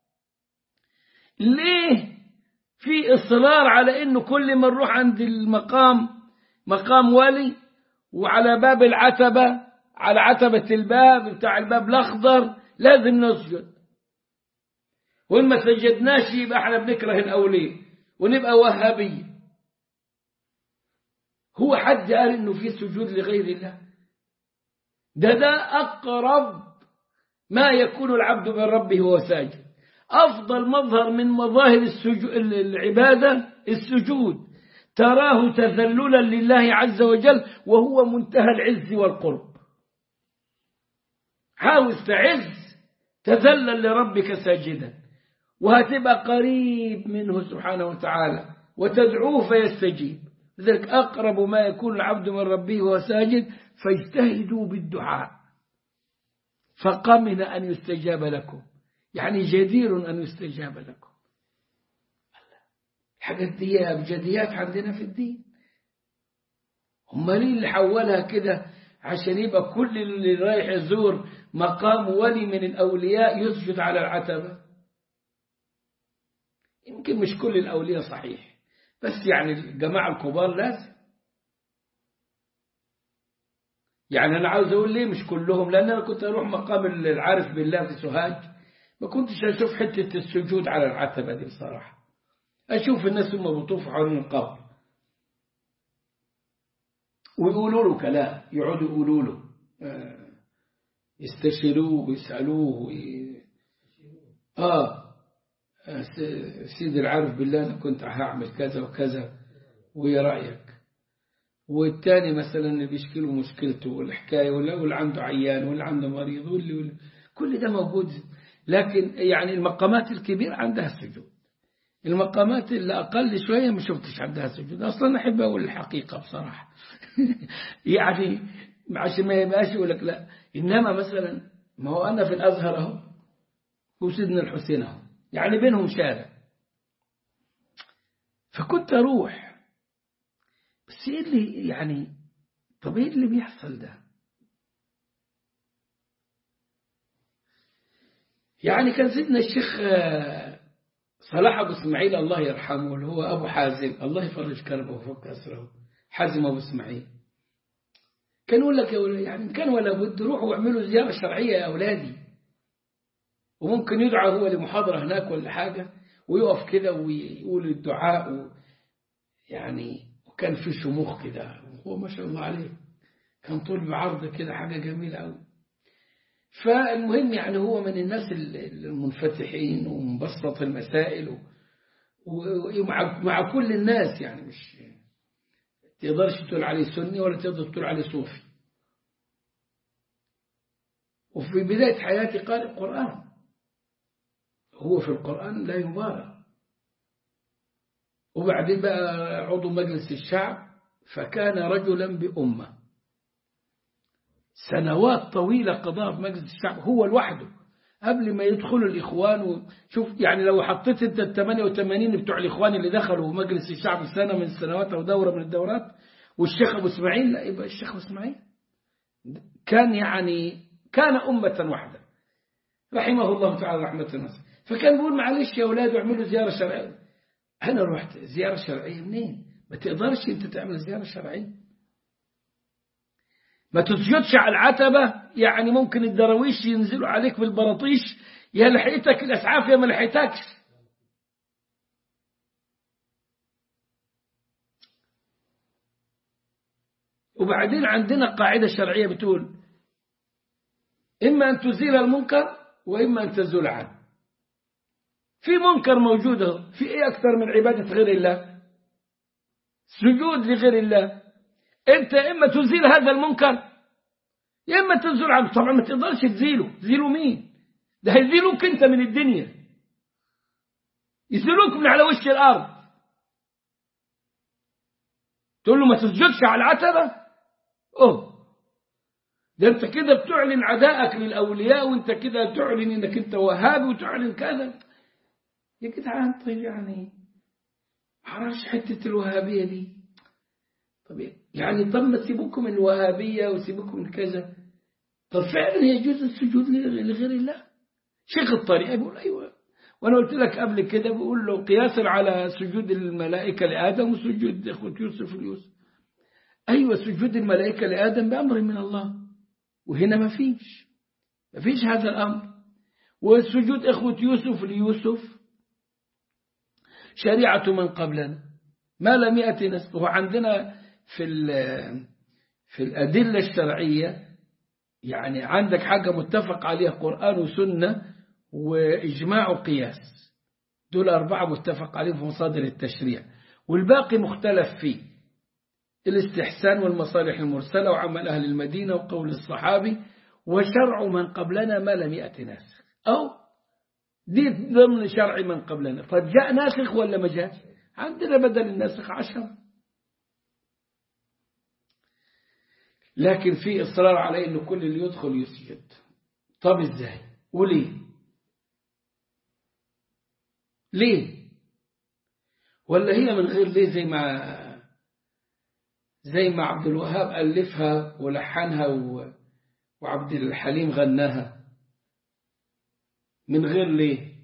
ليه في إصرار على إنه كل ما نروح عند المقام مقام ولي وعلى باب العتبة على عتبة الباب بتاع الباب الأخضر لازم نسجد وإن ما سجدناش يبقى احنا بنكره الأولياء ونبقى وهابية هو حد قال إنه في سجود لغير الله ده ده أقرب ما يكون العبد من ربه وهو ساجد أفضل مظهر من مظاهر العبادة السجود تراه تذللا لله عز وجل وهو منتهى العز والقرب عاوز تعز تذلل لربك ساجدا وهتبقى قريب منه سبحانه وتعالى وتدعوه فيستجيب لذلك أقرب ما يكون العبد من ربه وهو ساجد فاجتهدوا بالدعاء فقمن أن يستجاب لكم يعني جدير أن يستجاب لكم الحاجات دي أبجديات عندنا في الدين هم ليه اللي حولها كده عشان يبقى كل اللي رايح يزور مقام ولي من الأولياء يسجد على العتبة يمكن مش كل الأولياء صحيح بس يعني الجماعة الكبار لازم يعني أنا عاوز أقول ليه مش كلهم لأن أنا كنت أروح مقام العارف بالله في سوهاج ما كنتش أشوف حتة السجود على العتبة دي بصراحة أشوف الناس هم بيطوفوا حوالين القبر ويقولوا له كلام يقعدوا يقولوا له يستشيروه ويسألوه وي... آه سيدي العارف بالله أنا كنت هعمل كذا وكذا ويا رأيك والتاني مثلا اللي بيشكي له مشكلته والحكاية ولا واللي عنده عيان واللي عنده مريض واللي, واللي كل ده موجود لكن يعني المقامات الكبيرة عندها سجود المقامات اللي أقل شوية ما شفتش عندها سجود أصلا أحب أقول الحقيقة بصراحة يعني عشان ما يبقاش يقول لك لا إنما مثلا ما هو أنا في الأزهر أهو وسيدنا الحسين أهو يعني بينهم شارع فكنت أروح بس إيه اللي يعني طب إيه اللي بيحصل ده يعني كان سيدنا الشيخ صلاح أبو إسماعيل الله يرحمه اللي هو أبو حازم الله يفرج كربه وفك أسره حازم أبو إسماعيل كان يقول لك يعني كان ولا بد روحوا واعملوا زيارة شرعية يا أولادي وممكن يدعى هو لمحاضرة هناك ولا حاجة ويقف كده ويقول الدعاء و يعني وكان في شموخ كده هو ما شاء الله عليه كان طول بعرض كده حاجة جميلة أوي فالمهم يعني هو من الناس المنفتحين ومبسط المسائل ومع مع كل الناس يعني مش تقدرش تقول عليه سني ولا تقدر تقول عليه صوفي وفي بداية حياتي قال القرآن هو في القرآن لا يبارى وبعدين بقى عضو مجلس الشعب فكان رجلا بأمة سنوات طويلة قضاها في مجلس الشعب هو لوحده قبل ما يدخلوا الإخوان وشوف يعني لو حطيت انت ال 88 بتوع الإخوان اللي دخلوا مجلس الشعب سنة من السنوات أو دورة من الدورات والشيخ أبو إسماعيل لا يبقى الشيخ أبو إسماعيل كان يعني كان أمة واحدة رحمه الله تعالى رحمة واسعة فكان بيقول معلش يا أولاد اعملوا زيارة شرعية أنا رحت زيارة شرعية منين ما تقدرش أنت تعمل زيارة شرعية ما تسجدش على العتبة يعني ممكن الدراويش ينزلوا عليك بالبراطيش يا لحقتك الأسعاف يا ما لحقتكش وبعدين عندنا قاعدة شرعية بتقول إما أن تزيل المنكر وإما أن تزول عنه في منكر موجود اهو في ايه اكتر من عبادة غير الله سجود لغير الله انت اما تزيل هذا المنكر يا اما تنزل عنه طبعا ما تقدرش تزيله تزيله مين ده هيزيلوك انت من الدنيا يزيلوك من على وش الارض تقول له ما تسجدش على العتبة اوه ده انت كده بتعلن عدائك للاولياء وانت كده تعلن انك انت وهابي وتعلن كذا يا جدعان طيب يعني معرفش حتة الوهابية دي طب يعني طب ما تسيبوكم من الوهابية وسيبوكم من كذا طب فعلا يجوز السجود لغير الله شيخ الطريقة بيقول أيوة وأنا قلت لك قبل كده بقول له قياسا على سجود الملائكة لآدم وسجود إخوة يوسف ليوسف أيوة سجود الملائكة لآدم بأمر من الله وهنا ما فيش ما فيش هذا الأمر وسجود إخوة يوسف ليوسف شريعة من قبلنا ما لم يأتي نسخه وعندنا في في الأدلة الشرعية يعني عندك حاجة متفق عليها قرآن وسنة وإجماع وقياس دول أربعة متفق عليهم في مصادر التشريع والباقي مختلف فيه الاستحسان والمصالح المرسلة وعمل أهل المدينة وقول الصحابي وشرع من قبلنا ما لم يأتي ناسخ أو دي ضمن شرع من قبلنا طب جاء ناسخ ولا ما جاء عندنا بدل الناسخ عشر لكن في إصرار على أنه كل اللي يدخل يسجد طب إزاي وليه ليه ولا هي من غير ليه زي ما زي ما عبد الوهاب ألفها ولحنها و... وعبد الحليم غناها من غير ليه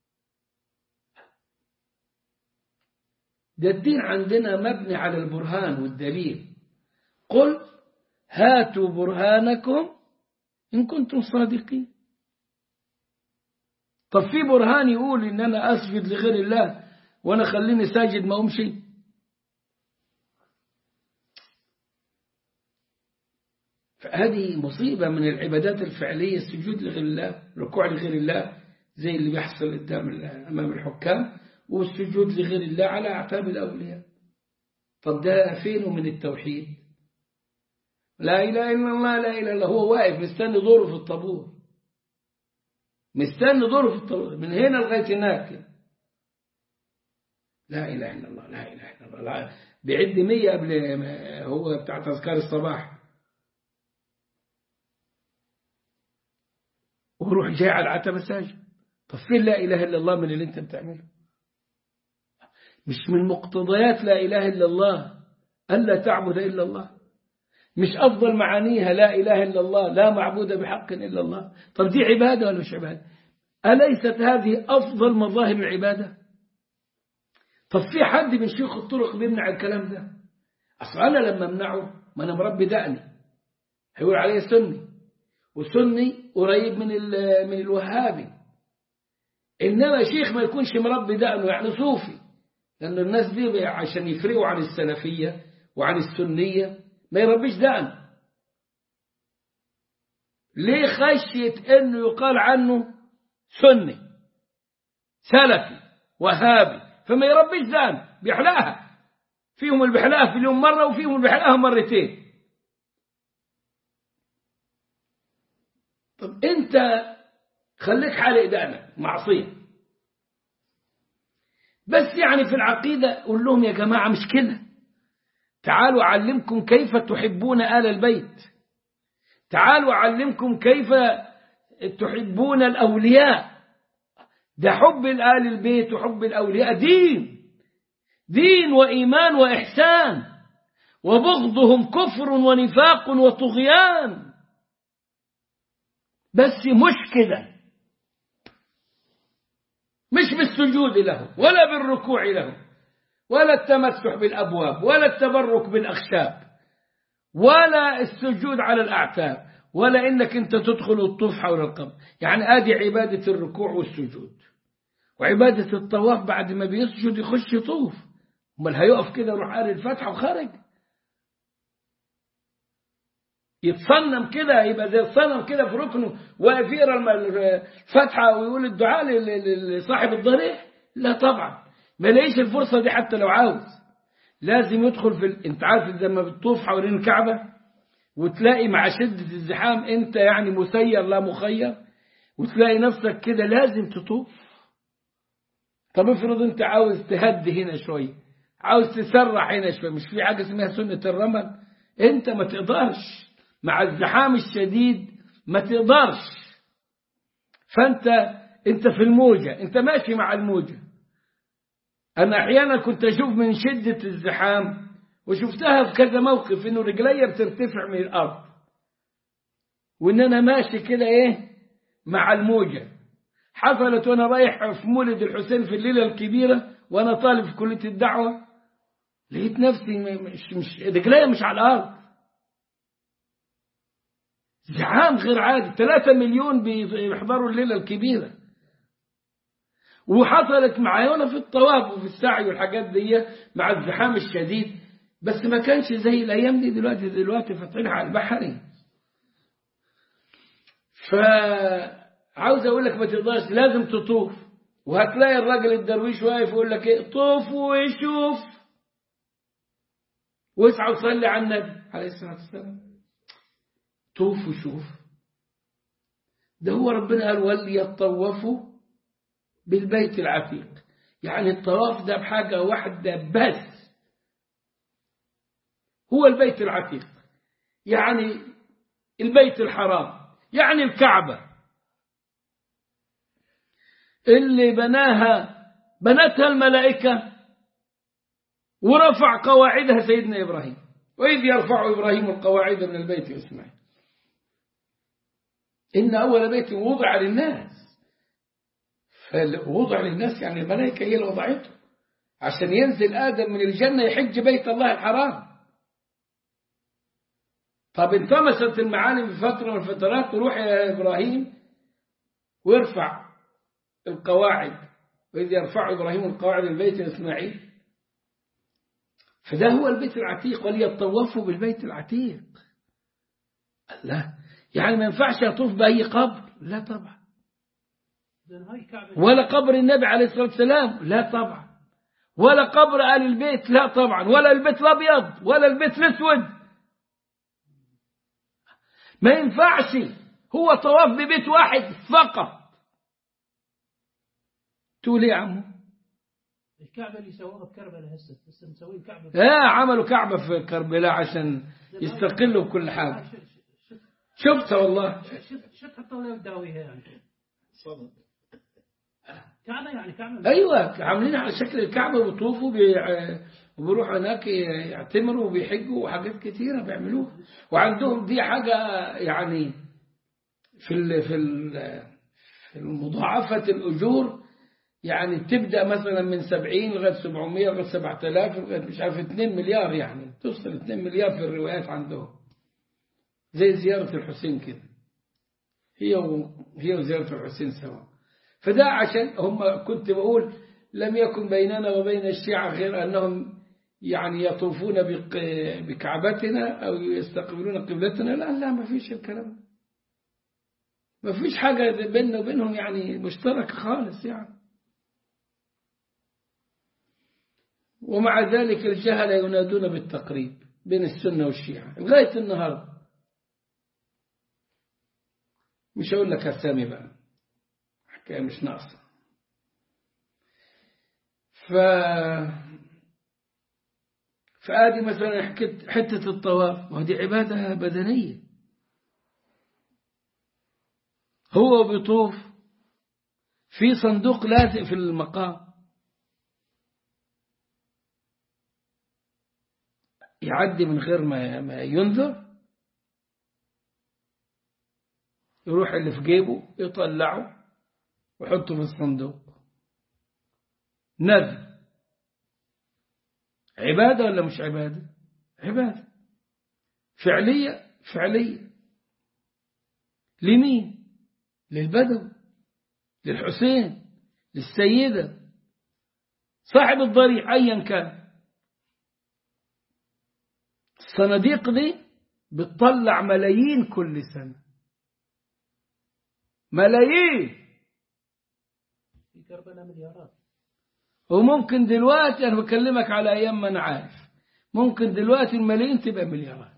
ده الدين عندنا مبني على البرهان والدليل قل هاتوا برهانكم إن كنتم صادقين طب في برهان يقول إن أنا أسجد لغير الله وأنا خليني ساجد ما أمشي فهذه مصيبة من العبادات الفعلية السجود لغير الله ركوع لغير الله زي اللي بيحصل قدام أمام الحكام والسجود لغير الله على أعتاب الأولياء طب ده فينه من التوحيد لا إله إلا الله لا إله إلا الله هو واقف مستني دوره في الطابور مستني دوره في الطابور من هنا لغاية هناك لا إله إلا الله لا إله إلا الله لا. بيعد مية قبل هو بتاع تذكار الصباح وروح جاي على العتبة ساجد طب فين لا إله إلا الله من اللي أنت بتعمله مش من مقتضيات لا إله إلا الله ألا تعبد إلا الله مش أفضل معانيها لا إله إلا الله لا معبود بحق إلا الله طب دي عبادة ولا مش عبادة أليست هذه أفضل مظاهر العبادة طب في حد من شيوخ الطرق بيمنع الكلام ده أصل أنا لما أمنعه ما أنا مربي دقني هيقول عليه سني وسني قريب من من الوهابي إنما شيخ ما يكونش مربي دقنه يعني صوفي لأن الناس دي عشان يفرقوا عن السلفية وعن السنية ما يربيش دقن ليه خشية انه يقال عنه سني سلفي وهابي فما يربيش دقن بيحلقها فيهم اللي بيحلقها في اليوم مرة وفيهم اللي بيحلقها مرتين طب انت خليك حالق دقنك معصية بس يعني في العقيدة قول لهم يا جماعة مش كده تعالوا أعلمكم كيف تحبون آل البيت تعالوا أعلمكم كيف تحبون الأولياء ده حب آل البيت وحب الأولياء دين دين وإيمان وإحسان وبغضهم كفر ونفاق وطغيان بس مش كده مش بالسجود له ولا بالركوع له ولا التمسح بالأبواب ولا التبرك بالأخشاب ولا السجود على الأعتاب ولا إنك أنت تدخل الطوف حول القبر يعني آدي عبادة الركوع والسجود وعبادة الطواف بعد ما بيسجد يخش يطوف امال هيقف كده يروح قاري الفاتحة وخارج يتصنم كده يبقى زي الصنم كده في ركنه واقف يقرا الم- الفاتحه ويقول الدعاء ل- ل- لصاحب الضريح لا طبعا ما يلاقيش الفرصه دي حتى لو عاوز لازم يدخل في ال... انت عارف لما بتطوف حوالين الكعبه وتلاقي مع شده الزحام انت يعني مسير لا مخير وتلاقي نفسك كده لازم تطوف طب افرض انت عاوز تهدي هنا شويه عاوز تسرح هنا شويه مش في حاجه اسمها سنه الرمل انت ما تقدرش مع الزحام الشديد ما تقدرش فانت انت في الموجه انت ماشي مع الموجه انا احيانا كنت اشوف من شده الزحام وشفتها في كذا موقف انه رجلي بترتفع من الارض وان انا ماشي كده ايه مع الموجه حصلت وانا رايح في مولد الحسين في الليله الكبيره وانا طالب في كليه الدعوه لقيت نفسي م- مش مش رجلي مش على الارض زحام غير عادي 3 مليون بيحضروا الليله الكبيره وحصلت معايا وانا في الطواف وفي السعي والحاجات دي مع الزحام الشديد بس ما كانش زي الايام دي دلوقتي دلوقتي فاتحينها على البحري فعاوز اقول لك ما تقدرش لازم تطوف وهتلاقي الراجل الدرويش واقف يقول لك ايه طوف وشوف واسعى وصلي على النبي عليه الصلاه والسلام طوف وشوف ده هو ربنا قال وليطوفوا بالبيت العتيق يعني الطواف ده بحاجة واحدة بس هو البيت العتيق يعني البيت الحرام يعني الكعبة اللي بناها بنتها الملائكة ورفع قواعدها سيدنا إبراهيم وإذ يرفع إبراهيم القواعد من البيت وإسماعيل إن أول بيت وضع للناس فوضع للناس يعني الملائكة هي اللي وضعته عشان ينزل آدم من الجنة يحج بيت الله الحرام طب انطمست المعاني في فترة من الفترات تروح يا إبراهيم ويرفع القواعد وإذ يرفع إبراهيم القواعد البيت إسماعيل فده هو البيت العتيق وليطوفوا بالبيت العتيق لا يعني ما ينفعش يطوف بأي قبر لا طبعا لأن هاي الكعبة ولا قبر النبي عليه الصلاة والسلام لا طبعا ولا قبر آل البيت لا طبعا ولا البيت الأبيض ولا البيت الأسود ما ينفعش هو طواف ببيت واحد فقط تقول ايه يا عمو الكعبة اللي سووها بكربلاء هسه هسه مسوين كعبة اه عملوا كعبة في كربلاء عشان يستقلوا بكل حاجة ش- ش- ش- شفتها والله شو شو تحطوا لها بداويها يعني كعبة يعني كعبة ايوه عاملين على شكل الكعبة وبيطوفوا بي- وبيروحوا هناك يعتمروا وبيحجوا وحاجات كتيرة بيعملوها وعندهم دي حاجة يعني في ال في ال في مضاعفة الأجور يعني بتبدأ مثلا من 70 لغاية 700 لغاية 7000 لغاية مش عارف 2 مليار يعني توصل 2 مليار في الروايات عندهم زي زيارة الحسين كده هي و... هي وزيارة الحسين سوا فده عشان هم كنت بقول لم يكن بيننا وبين الشيعة غير أنهم يعني يطوفون بق... بكعبتنا أو يستقبلون قبلتنا لا لا ما فيش الكلام ده. ما فيش حاجة بيننا وبينهم يعني مشتركة خالص يعني ومع ذلك الجهل ينادون بالتقريب بين السنة والشيعة لغاية النهاردة مش هقول لك أسامي بقى حكاية مش ناقصة ف فآدي مثلا حكت حتة الطواف وهذه عبادة بدنية هو بيطوف في صندوق لازق في المقام يعدي من غير ما ما ينذر يروح اللي في جيبه يطلعه ويحطه في الصندوق نذر عبادة ولا مش عبادة عبادة فعلية فعلية لمين للبدو للحسين للسيدة صاحب الضريح أيا كان الصناديق دي بتطلع ملايين كل سنة ملايين في كربلاء مليارات وممكن دلوقتي أنا بكلمك على أيام ما أنا عارف ممكن دلوقتي الملايين تبقى مليارات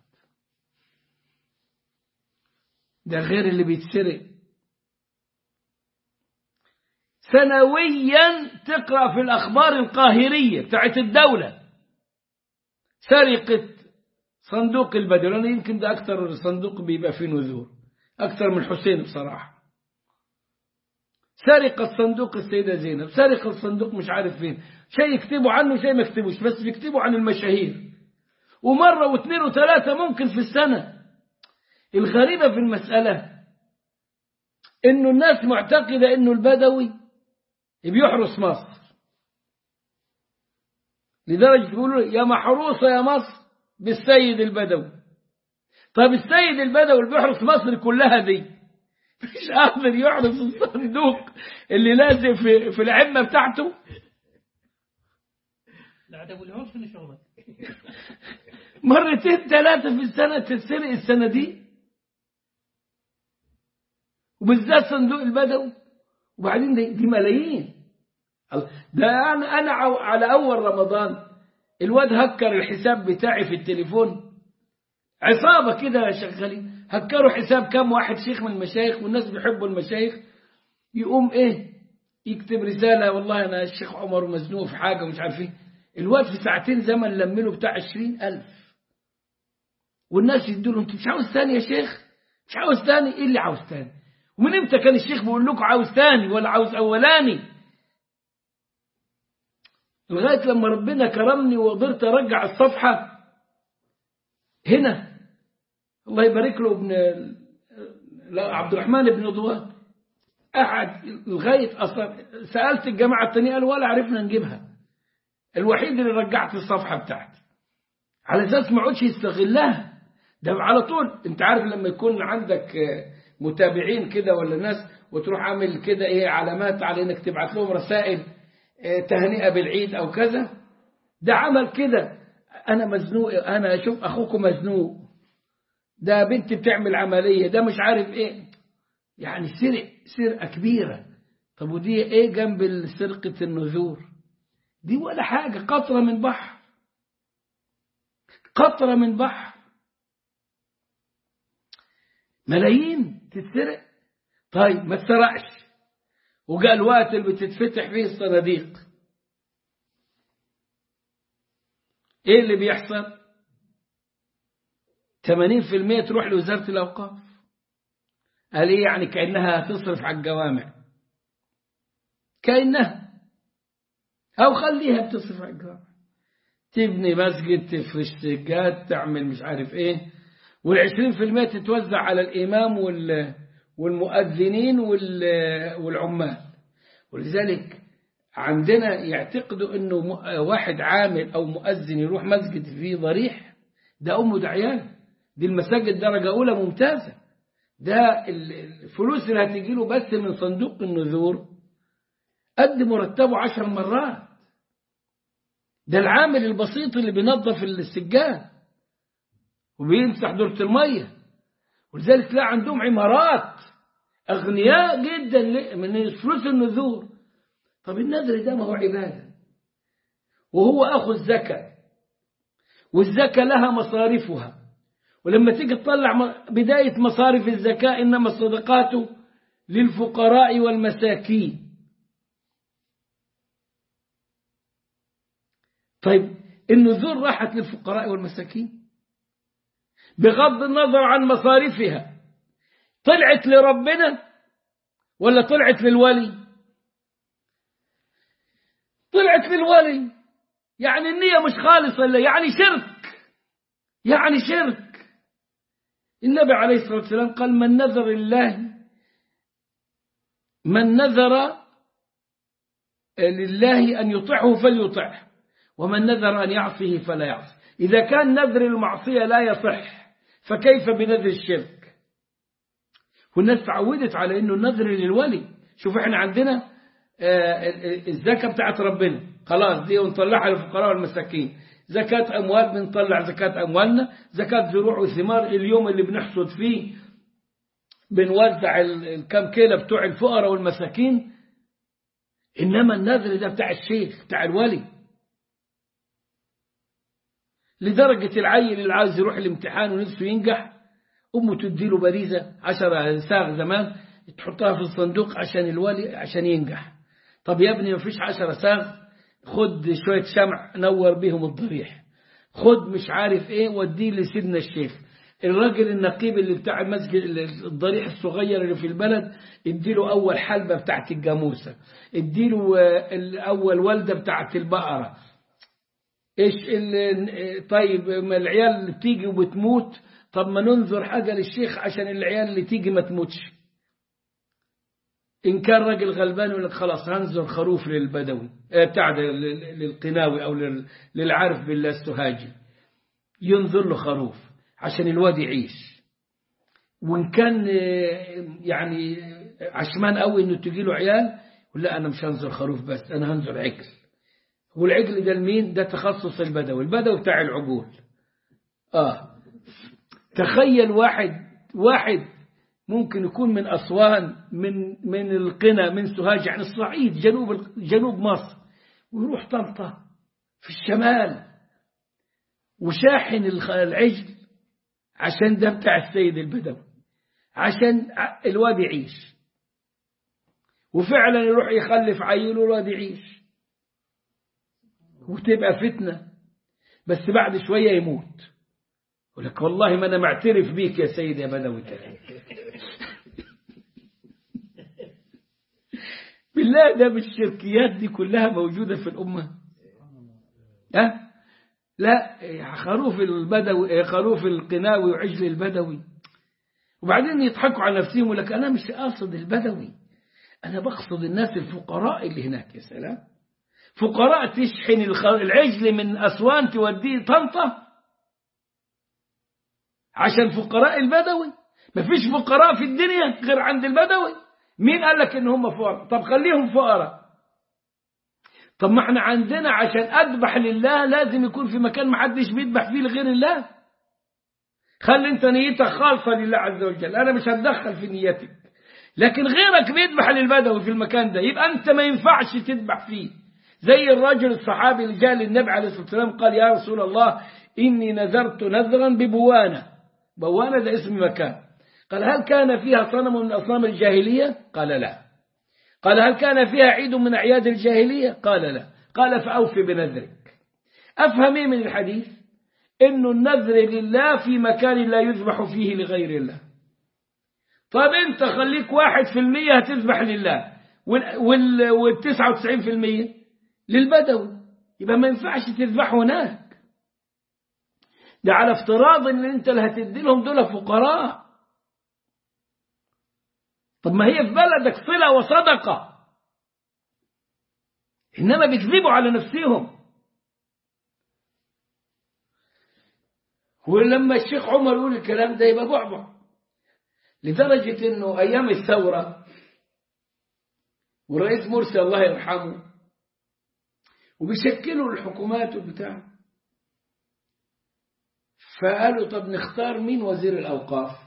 ده غير اللي بيتسرق سنويا تقرأ في الأخبار القاهرية بتاعت الدولة سرقة صندوق البدر أنا يمكن ده أكثر صندوق بيبقى فيه نذور أكثر من حسين بصراحة سرقة صندوق السيدة زينب سرقة الصندوق مش عارف فين شيء يكتبوا عنه شيء ما يكتبوش بس بيكتبوا عن المشاهير ومرة واثنين وثلاثة ممكن في السنة الغريبة في المسألة إنه الناس معتقدة إنه البدوي بيحرس مصر لدرجة يقولوا يا محروسة يا مصر بالسيد البدوي طب السيد البدوي اللي بيحرس مصر كلها دي مش قادر يحرس الصندوق اللي لازق في, في العمة بتاعته لا عاد أقول لهم شنو شغلك مرتين ثلاثة في السنة تتسرق السنة دي وبالذات صندوق البدوي وبعدين دي, دي ملايين ده أنا أنا على أول رمضان الواد هكر الحساب بتاعي في التليفون عصابة كده شغالين هكروا حساب كام واحد شيخ من المشايخ والناس بيحبوا المشايخ يقوم ايه يكتب رسالة والله أنا الشيخ عمر مزنوق في حاجة ومش عارف ايه الواد في ساعتين زمن لمله بتاع عشرين ألف والناس يدوا له انت مش عاوز تاني يا شيخ مش عاوز تاني ايه اللي عاوز تاني ومن امتى كان الشيخ بيقول لكم عاوز تاني ولا عاوز اولاني لغايه لما ربنا كرمني وقدرت ارجع الصفحه هنا الله يبارك له ابن لا عبد الرحمن بن رضوان قعد لغايه اصلا سالت الجماعه الثانيه قالوا ولا عرفنا نجيبها الوحيد اللي رجعت الصفحه بتاعتي على اساس ما عودش يستغلها ده على طول انت عارف لما يكون عندك متابعين كده ولا ناس وتروح عامل كده ايه علامات على انك تبعت لهم رسائل تهنئة بالعيد او كذا ده عمل كده انا مزنوق انا اشوف اخوكم مزنوق ده بنت بتعمل عملية ده مش عارف ايه يعني سرق سرقة كبيرة طب ودي ايه جنب سرقة النذور دي ولا حاجة قطرة من بحر قطرة من بحر ملايين تتسرق طيب ما تسرقش وجاء الوقت اللي بتتفتح فيه الصناديق ايه اللي بيحصل 80% تروح لوزارة الأوقاف قال ايه يعني كأنها تصرف على الجوامع كأنها أو خليها بتصرف على الجوامع تبني مسجد تفرش سجاد تعمل مش عارف ايه والعشرين في المية تتوزع على الإمام والمؤذنين والعمال ولذلك عندنا يعتقدوا أنه واحد عامل أو مؤذن يروح مسجد فيه ضريح ده أمه ده عيال دي المساجد درجة أولى ممتازة ده الفلوس اللي هتجي له بس من صندوق النذور قد مرتبه عشر مرات ده العامل البسيط اللي بينظف السجاد وبيمسح دورة المية ولذلك لا عندهم عمارات أغنياء جدا من فلوس النذور طب النذر ده ما هو عبادة وهو أخو الزكاة والزكاة لها مصارفها ولما تيجي تطلع بداية مصارف الزكاة إنما الصدقات للفقراء والمساكين طيب النذور راحت للفقراء والمساكين بغض النظر عن مصارفها طلعت لربنا ولا طلعت للولي طلعت للولي يعني النية مش خالصة إلا يعني شرك يعني شرك النبي عليه الصلاة والسلام قال من نذر الله من نذر لله أن يطعه فليطعه ومن نذر أن يعصيه فلا يعصي إذا كان نذر المعصية لا يصح فكيف بنذر الشرك والناس تعودت على أنه النذر للولي شوف احنا عندنا الزكاة بتاعت ربنا خلاص دي ونطلعها للفقراء والمساكين زكاة أموال بنطلع زكاة أموالنا زكاة زروع وثمار اليوم اللي بنحصد فيه بنوزع الكم كيلة بتوع الفقراء والمساكين إنما النذر ده بتاع الشيخ بتاع الولي لدرجة العيل اللي عايز يروح الامتحان ونفسه ينجح أمه تديله باريزة عشرة ساغ زمان تحطها في الصندوق عشان الولي عشان ينجح طب يا ابني مفيش عشرة ساغ خد شوية شمع نور بيهم الضريح خد مش عارف ايه وديه لسيدنا الشيخ الراجل النقيب اللي بتاع المسجد الضريح الصغير اللي في البلد اديله اول حلبة بتاعت الجاموسة اديله اول والدة بتاعت البقرة ايش طيب ما العيال اللي بتيجي وبتموت طب ما ننظر حاجة للشيخ عشان العيال اللي تيجي ما تموتش إن كان راجل غلبان يقول لك خلاص هنزل خروف للبدوي بتاع للقناوي أو للعارف بالله السهاجي ينظر له خروف عشان الواد يعيش وإن كان يعني عشمان قوي إنه تجي له عيال يقول لا أنا مش هنزل خروف بس أنا هنزل عجل والعجل ده لمين ده تخصص البدوي البدوي بتاع العجول آه تخيل واحد واحد ممكن يكون من أسوان من من القنا من سوهاج يعني الصعيد جنوب جنوب مصر ويروح طنطا في الشمال وشاحن العجل عشان ده بتاع السيد البدوي عشان الواد يعيش وفعلا يروح يخلف عيل والواد يعيش وتبقى فتنة بس بعد شوية يموت يقول لك والله ما أنا معترف بيك يا سيد يا بدوي كده بالله ده بالشركيات دي كلها موجودة في الأمة أه؟ لا خروف البدوي خروف القناوي وعجل البدوي وبعدين يضحكوا على نفسهم يقول لك أنا مش قاصد البدوي أنا بقصد الناس الفقراء اللي هناك يا سلام فقراء تشحن العجل من أسوان توديه طنطا عشان فقراء البدوي مفيش فقراء في الدنيا غير عند البدوي مين قال لك ان هم فقراء طب خليهم فقراء طب ما احنا عندنا عشان اذبح لله لازم يكون في مكان ما حدش بيذبح فيه لغير الله خلي انت نيتك خالصة لله عز وجل انا مش هتدخل في نيتك لكن غيرك بيذبح للبدوي في المكان ده يبقى انت ما ينفعش تذبح فيه زي الرجل الصحابي اللي جاء للنبي عليه الصلاة والسلام قال يا رسول الله إني نذرت نذرا ببوانة بوانة ده اسم مكان قال هل كان فيها صنم من أصنام الجاهلية قال لا قال هل كان فيها عيد من أعياد الجاهلية قال لا قال فأوف بنذرك أفهم إيه من الحديث إنه النذر لله في مكان لا يذبح فيه لغير الله طب أنت خليك واحد في المية هتذبح لله والتسعة وتسعين في المية للبدوي يبقى ما ينفعش تذبح هناك ده على افتراض ان انت اللي هتدي لهم دول فقراء طب ما هي في بلدك صلة وصدقة إنما بيكذبوا على نفسهم ولما الشيخ عمر يقول الكلام ده يبقى بعبع لدرجة إنه أيام الثورة والرئيس مرسي الله يرحمه وبيشكلوا الحكومات وبتاع فقالوا طب نختار مين وزير الأوقاف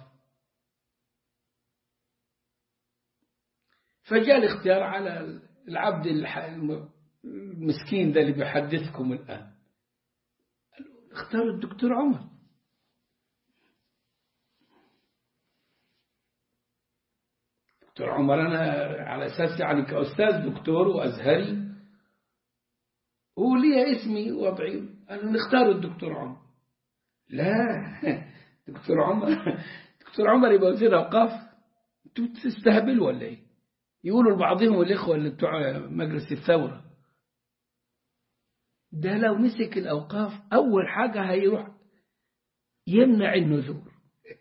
فجاء الاختيار على العبد المسكين ده اللي بيحدثكم الآن اختاروا الدكتور عمر دكتور عمر أنا على أساس يعني كأستاذ دكتور وأزهري ولي اسمي وضعي قالوا نختار الدكتور عمر لا دكتور عمر دكتور عمر يبقى وزير أوقاف انتوا بتستهبلوا ولا ايه يقولوا لبعضهم الإخوة اللي بتوع مجلس الثورة ده لو مسك الأوقاف أول حاجة هيروح يمنع النذور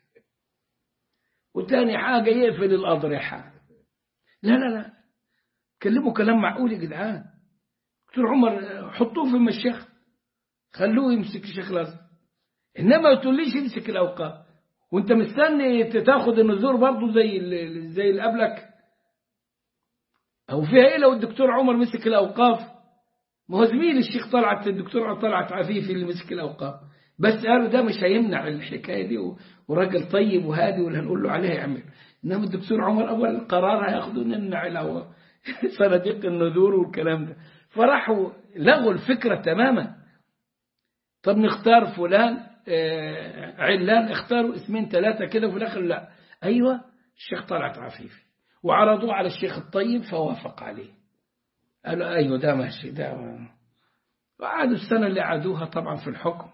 وتاني حاجة يقفل الأضرحة لا لا لا كلموا كلام معقول يا جدعان دكتور عمر حطوه في المشيخ خلوه يمسك الشيخ لازم إنما ما تقوليش يمسك الأوقاف وانت مستني تاخد النذور برضه زي زي اللي قبلك أو فيها إيه لو الدكتور عمر مسك الأوقاف ما هو زميل الشيخ طلعت الدكتور طلعت عفيفي اللي مسك الأوقاف بس قالوا ده مش هيمنع الحكاية دي وراجل طيب وهادي واللي هنقول له عليها يعمل إنما الدكتور عمر أول قرار هياخده نمنع الأول صناديق النذور والكلام ده فراحوا لغوا الفكرة تماما طب نختار فلان آه علان اختاروا اسمين ثلاثة كده وفي الآخر لا أيوة الشيخ طلعت عفيفي وعرضوه على الشيخ الطيب فوافق عليه قالوا أيوة ده ماشي ده وعادوا السنة اللي عادوها طبعا في الحكم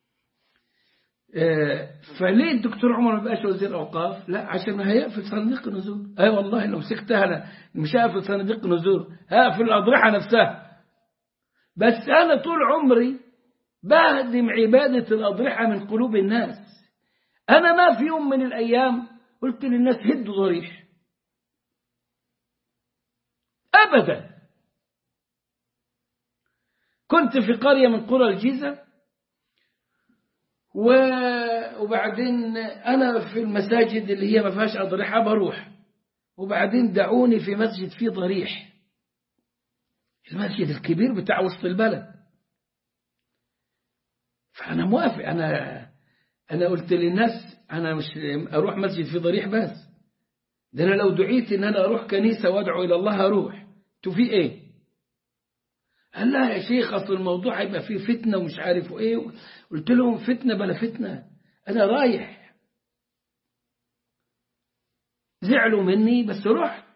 فليه الدكتور عمر ما بقاش وزير أوقاف لا عشان هيقفل صناديق النزول أي أيوة والله لو مسكتها أنا مش هقفل صناديق النزول هقفل الأضرحة نفسها بس أنا طول عمري بهدم عبادة الأضرحة من قلوب الناس أنا ما في يوم من الأيام قلت للناس هدوا ضريح أبدا كنت في قرية من قرى الجيزة وبعدين أنا في المساجد اللي هي ما فيهاش أضرحة بروح وبعدين دعوني في مسجد فيه ضريح المسجد الكبير بتاع وسط البلد فأنا موافق أنا أنا قلت للناس أنا مش أروح مسجد فيه ضريح بس ده أنا لو دعيت إن أنا أروح كنيسة وأدعو إلى الله أروح تو في إيه قال لا يا شيخ أصل الموضوع هيبقى فيه فتنة ومش عارف إيه قلت لهم فتنة بلا فتنة أنا رايح زعلوا مني بس رحت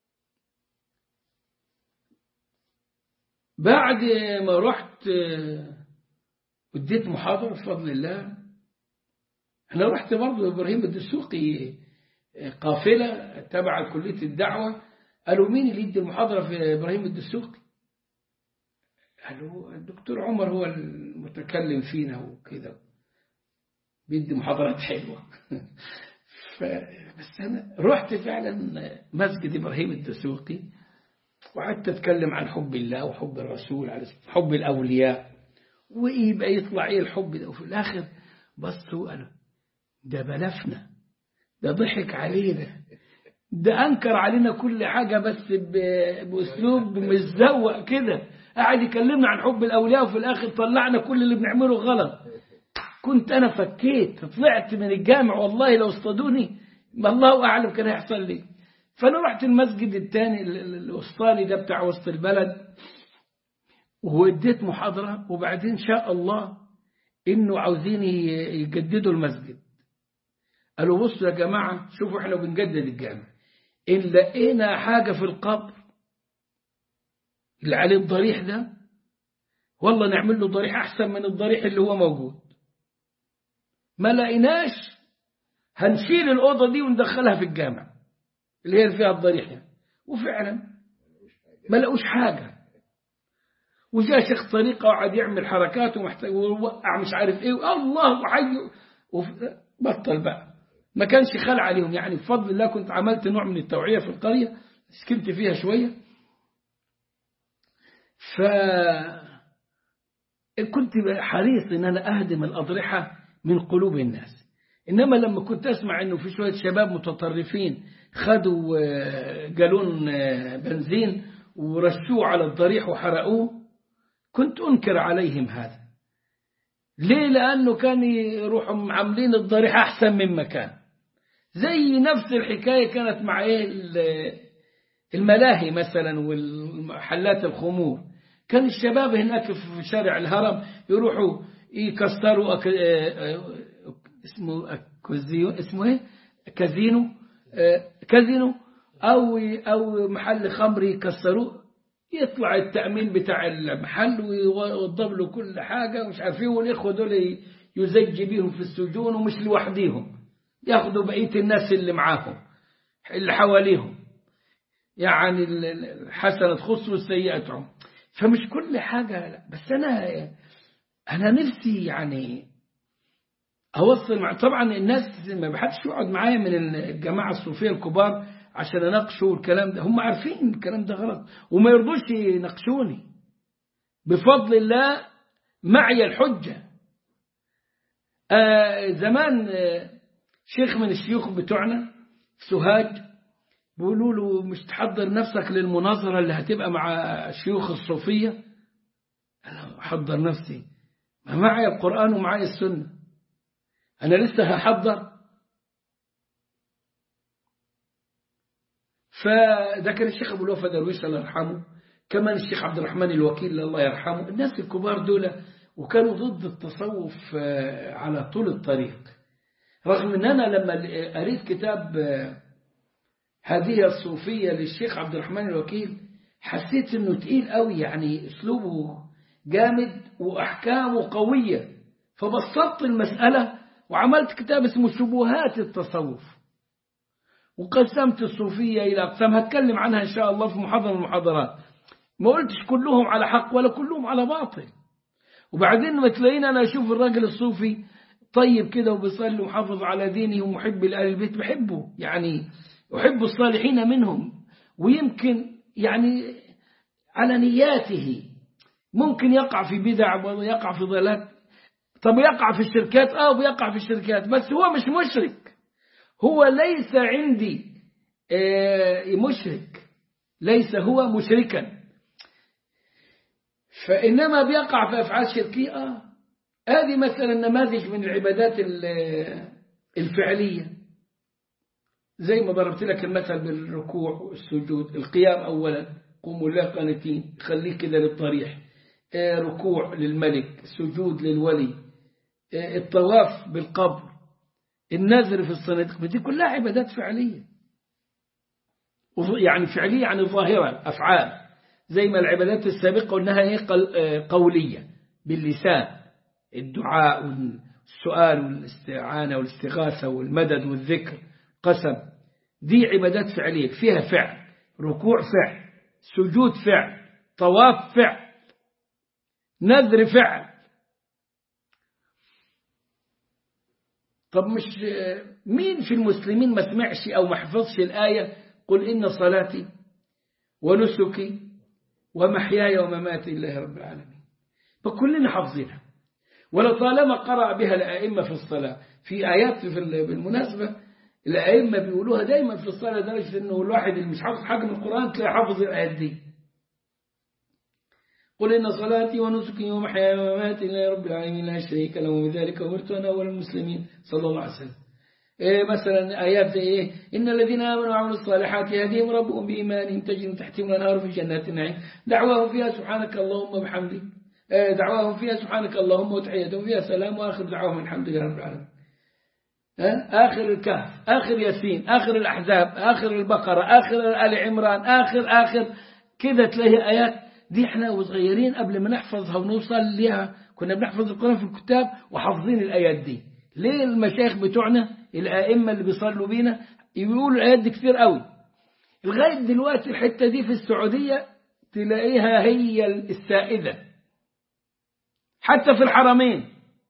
بعد ما رحت اديت محاضرة بفضل الله أنا رحت برضه إبراهيم الدسوقي قافلة تبع كلية الدعوة قالوا مين اللي يدي المحاضرة في إبراهيم الدسوقي قالوا الدكتور عمر هو المتكلم فينا وكده بيدي محاضرات حلوة بس أنا رحت فعلا مسجد إبراهيم الدسوقي وقعدت أتكلم عن حب الله وحب الرسول على حب الأولياء ويبقى يطلع إيه الحب ده وفي الآخر بصوا قالوا ده بلفنا ده ضحك علينا ده أنكر علينا كل حاجة بس بأسلوب مزوق كده قاعد يكلمنا عن حب الأولياء وفي الآخر طلعنا كل اللي بنعمله غلط كنت أنا فكيت طلعت من الجامع والله لو اصطادوني ما الله أعلم كان هيحصل لي فأنا رحت المسجد الثاني الوسطاني ده بتاع وسط البلد واديت محاضرة وبعدين شاء الله إنه عاوزين يجددوا المسجد قالوا بصوا يا جماعة شوفوا احنا بنجدد الجامع إن لقينا حاجة في القبر اللي عليه الضريح ده والله نعمل له ضريح أحسن من الضريح اللي هو موجود ما لقيناش هنشيل الأوضة دي وندخلها في الجامع اللي هي فيها الضريح يعني. وفعلا ما لقوش حاجة وجاء شيخ طريقة وقعد يعمل حركات ومحتاج ووقع مش عارف ايه الله حي بطل بقى ما كانش خال عليهم يعني بفضل الله كنت عملت نوع من التوعية في القرية سكنت فيها شوية ف كنت حريص ان انا اهدم الاضرحة من قلوب الناس انما لما كنت اسمع انه في شوية شباب متطرفين خدوا جالون بنزين ورشوه على الضريح وحرقوه كنت انكر عليهم هذا ليه لانه كان يروحوا عاملين الضريح احسن من مكان زي نفس الحكاية كانت مع الملاهي مثلا والمحلات الخمور كان الشباب هناك في شارع الهرم يروحوا يكسروا أك... اسمه أكوزيو اسمه ايه كازينو كازينو او او محل خمر يكسروه يطلع التأمين بتاع المحل ويوضب له كل حاجة مش عارفين والإخوة دول يزج بيهم في السجون ومش لوحديهم ياخدوا بقية الناس اللي معاهم اللي حواليهم يعني الحسنة تخص والسيئة تعم فمش كل حاجة لا بس أنا أنا نفسي يعني أوصل مع طبعا الناس ما بحدش يقعد معايا من الجماعة الصوفية الكبار عشان أناقشوا الكلام ده هم عارفين الكلام ده غلط وما يرضوش يناقشوني بفضل الله معي الحجة آه زمان آه شيخ من الشيوخ بتوعنا سوهاج بيقولوا له مش تحضر نفسك للمناظرة اللي هتبقى مع شيوخ الصوفية أنا أحضر نفسي ما معي القرآن ومعي السنة أنا لسه هحضر فده كان الشيخ أبو الوفا درويش الله يرحمه كمان الشيخ عبد الرحمن الوكيل الله يرحمه الناس الكبار دول وكانوا ضد التصوف على طول الطريق رغم ان انا لما قريت كتاب هذه الصوفية للشيخ عبد الرحمن الوكيل حسيت انه تقيل قوي يعني اسلوبه جامد واحكامه قوية فبسطت المسألة وعملت كتاب اسمه شبهات التصوف وقسمت الصوفية إلى أقسام هتكلم عنها إن شاء الله في محاضرة من المحاضرات ما قلتش كلهم على حق ولا كلهم على باطل وبعدين ما تلاقيني أنا أشوف الراجل الصوفي طيب كده وبيصلي ومحافظ على دينه ومحب لآل البيت بحبه يعني أحب الصالحين منهم ويمكن يعني على نياته ممكن يقع في بدع ويقع في ضلالات طب يقع في الشركات اه بيقع في الشركات بس هو مش مشرك هو ليس عندي آه مشرك ليس هو مشركا فإنما بيقع في أفعال شركية آه هذه مثلا نماذج من العبادات الفعلية زي ما ضربت لك المثل بالركوع والسجود القيام أولا قوموا الله قانتين خليه كده للطريح آه ركوع للملك سجود للولي آه الطواف بالقبر النذر في الصناديق دي كلها عبادات فعلية يعني فعلية يعني ظاهرة أفعال زي ما العبادات السابقة قلناها هي قولية باللسان الدعاء والسؤال والاستعانة والاستغاثة والمدد والذكر قسم دي عبادات فعلية فيها فعل ركوع فعل سجود فعل طواف فعل نذر فعل طب مش مين في المسلمين ما سمعش أو ما حفظش الآية قل إن صلاتي ونسكي ومحياي ومماتي لله رب العالمين فكلنا حافظينها ولطالما قرأ بها الأئمة في الصلاة في آيات في بالمناسبة الأئمة بيقولوها دايما في الصلاة لدرجة أنه الواحد اللي مش حافظ حاجة من القرآن تلاقي حافظ الآيات دي قل إن صلاتي ونسكي ومحياي ومماتي لله رب العالمين لا شريك له وبذلك أمرت أنا أول المسلمين صلى الله عليه وسلم إيه مثلا آيات زي إيه إن الذين آمنوا وعملوا الصالحات يهديهم ربهم بإيمانهم تجري من تحتهم الأنهار في جنات النعيم دعواهم فيها سبحانك اللهم وبحمدك إيه دعواهم فيها سبحانك اللهم وتحيتهم فيها سلام وآخر دعواهم الحمد لله رب العالمين آخر الكهف آخر ياسين آخر الأحزاب آخر البقرة آخر آل عمران آخر آخر كده تلاقي آيات دي احنا وصغيرين قبل ما نحفظها ونوصل ليها كنا بنحفظ القرآن في الكتاب وحافظين الآيات دي ليه المشايخ بتوعنا الأئمة اللي بيصلوا بينا يقولوا الآيات دي كتير قوي لغاية دلوقتي الحتة دي في السعودية تلاقيها هي السائدة حتى في الحرمين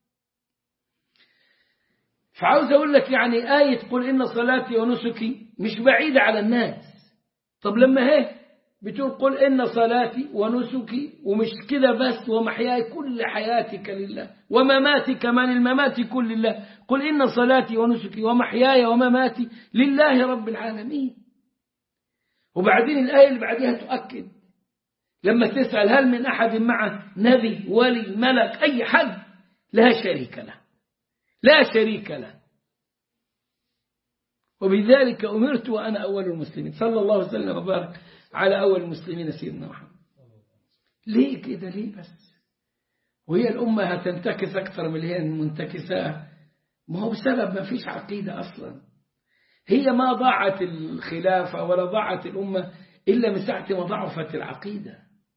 فعاوز أقول لك يعني آية قل إن صلاتي ونسكي مش بعيدة على الناس طب لما هي بتقول قل إن صلاتي ونسكي ومش كده بس ومحياي كل حياتك لله ومماتي كمان الممات كل لله قل إن صلاتي ونسكي ومحياي ومماتي لله رب العالمين وبعدين الآية اللي بعدها تؤكد لما تسأل هل من أحد معه نبي ولي ملك أي حد لا شريك له لا شريك له وبذلك أمرت وأنا أول المسلمين صلى الله وسلم وبارك على أول المسلمين سيدنا محمد ليه كده ليه بس وهي الأمة هتنتكس أكثر من اللي هي منتكسة ما هو بسبب ما فيش عقيدة أصلا هي ما ضاعت الخلافة ولا ضاعت الأمة إلا من ساعة ما ضعفت العقيدة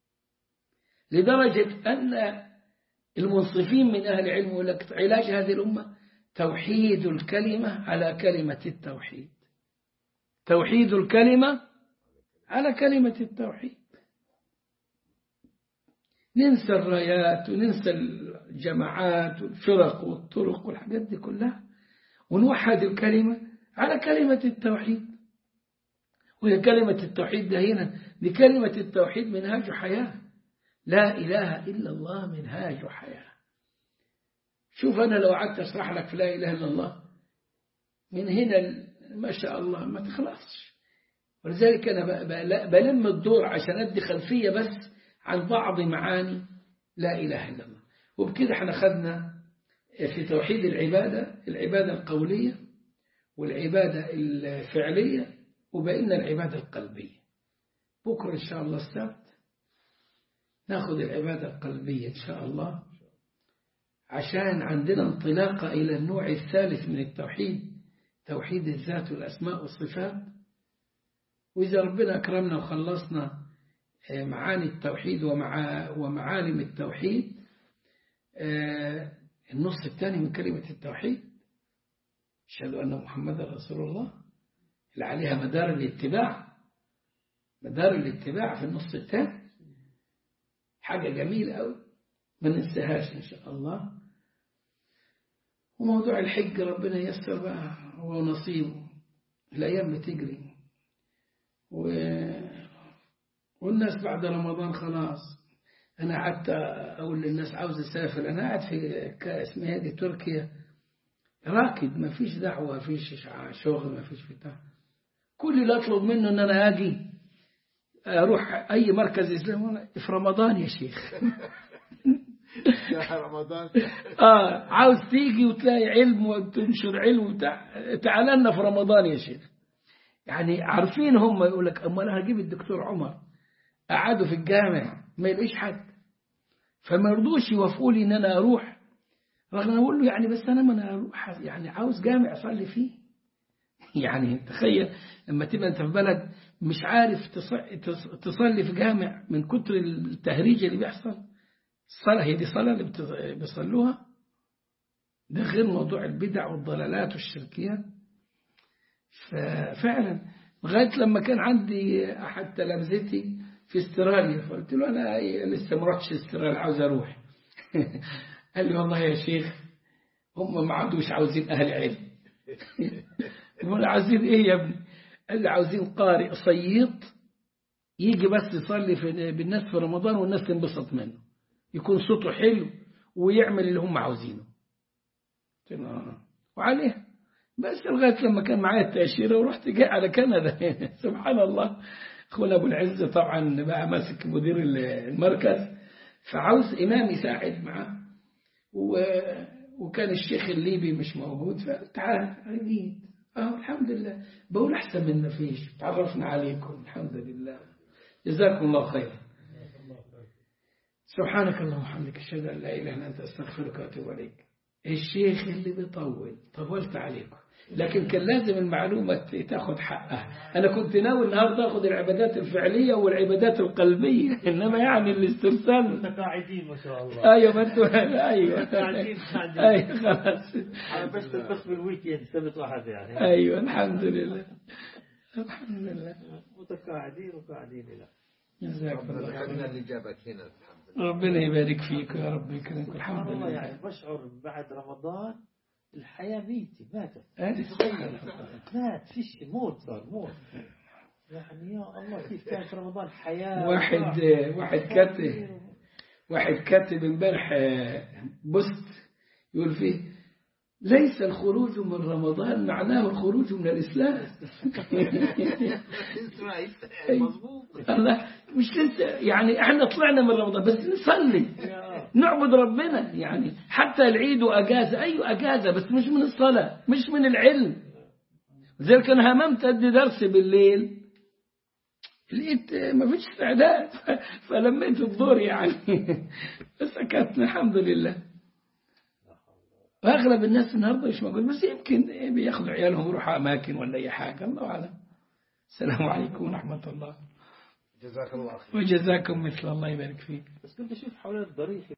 لدرجة أن المنصفين من أهل العلم يقول لك علاج هذه الأمة توحيد الكلمة على كلمة التوحيد توحيد الكلمة على كلمة التوحيد ننسى الرايات وننسى الجماعات والفرق والطرق والحاجات دي كلها ونوحد الكلمة على كلمة التوحيد وهي كلمة التوحيد ده هنا دي كلمة التوحيد منهاج حياة لا إله إلا الله منهاج حياة شوف أنا لو قعدت أشرح لك في لا إله إلا الله من هنا ما شاء الله ما تخلصش ولذلك أنا بلم الدور عشان أدي خلفية بس عن بعض معاني لا إله إلا الله وبكده احنا خدنا في توحيد العبادة العبادة القولية والعبادة الفعلية وبقينا العبادة القلبية بكرة إن شاء الله السبت ناخد العبادة القلبية إن شاء الله عشان عندنا انطلاقة إلى النوع الثالث من التوحيد توحيد الذات والأسماء والصفات وإذا ربنا أكرمنا وخلصنا معاني التوحيد ومع ومعالم التوحيد النص الثاني من كلمة التوحيد أشهد أن محمدا رسول الله اللي عليها مدار الاتباع مدار الاتباع في النص الثاني حاجة جميلة أوي ما ننساهاش إن شاء الله وموضوع الحج ربنا يسر بقى هو نصيبه الأيام بتجري و... والناس بعد رمضان خلاص أنا قعدت أقول للناس عاوز أسافر أنا قاعد في اسمها دي تركيا راكد ما فيش دعوة ما فيش شغل ما فيش بتاع كل اللي أطلب منه إن أنا أجي أروح أي مركز إسلامي في رمضان يا شيخ رمضان آه عاوز تيجي وتلاقي علم وتنشر علم وتع... تعال لنا في رمضان يا شيخ يعني عارفين هم يقول لك أما أنا هجيب الدكتور عمر قعدوا في الجامع ما يلاقيش حد فما يرضوش يوافقوا لي إن أنا أروح رغم أنا أقول له يعني بس أنا ما أنا أروح يعني عاوز جامع أصلي فيه يعني تخيل لما تبقى أنت في بلد مش عارف تصلي في جامع من كتر التهريج اللي بيحصل الصلاة هي دي صلاة اللي بيصلوها ده غير موضوع البدع والضلالات والشركيات ففعلا لغاية لما كان عندي أحد تلامذتي في استراليا فقلت له أنا لسه ما رحتش استراليا عاوز أروح قال لي والله يا شيخ هم ما عادوش عاوزين أهل علم يقول عاوزين إيه يا ابني قال لي عاوزين قارئ صييط يجي بس يصلي في بالناس في رمضان والناس تنبسط منه يكون صوته حلو ويعمل اللي هم عاوزينه وعليه بس لغاية لما كان معايا التأشيرة ورحت جاي على كندا سبحان الله أخونا أبو العز طبعا بقى ماسك مدير المركز فعاوز إمام يساعد معاه و... وكان الشيخ الليبي مش موجود فتعال جيت اه الحمد لله بقول أحسن من ما فيش تعرفنا عليكم الحمد لله جزاكم الله خيرا سبحانك اللهم وبحمدك اشهد ان لا اله الا انت استغفرك واتوب اليك الشيخ اللي بيطول طولت عليكم لكن كان لازم المعلومة تاخد حقها أنا كنت ناوي النهاردة أخذ العبادات الفعلية والعبادات القلبية إنما يعني الاسترسال قاعدين ما شاء الله أيوة ما أنتوا أيوة قاعدين قاعدين أيوة خلاص بس بس بالويكند سبت واحد يعني أيوة الحمد لله الحمد لله متقاعدين وقاعدين لا جزاك الله ربنا خير خلينا اللي جابك هنا الحمد لله ربنا يبارك فيك يا رب يكرمك الحمد سبحان الله لله يعني بشعر بعد رمضان الحياة ميتة ماتت هذه سبحان الله مات فيش موت صار موت يعني يا الله كيف كانت رمضان حياة واحد واحد كاتب واحد كاتب امبارح بوست يقول فيه ليس الخروج من رمضان معناه الخروج من الإسلام اسمع أي. مظبوط الله مش تنسى يعني احنا طلعنا من رمضان بس نصلي يا نعبد ربنا يعني حتى العيد وأجازة أيوة أجازة بس مش من الصلاة مش من العلم لذلك أنا هممت أدي درس بالليل لقيت ما فيش استعداد فلميت الدور يعني فسكتنا الحمد لله واغلب الناس النهارده مش موجود بس يمكن بياخدوا عيالهم يروحوا اماكن ولا اي حاجه الله اعلم السلام عليكم ورحمه الله جزاك الله خير وجزاكم مثل الله يبارك فيك بس كنت أشوف حوالين الضريح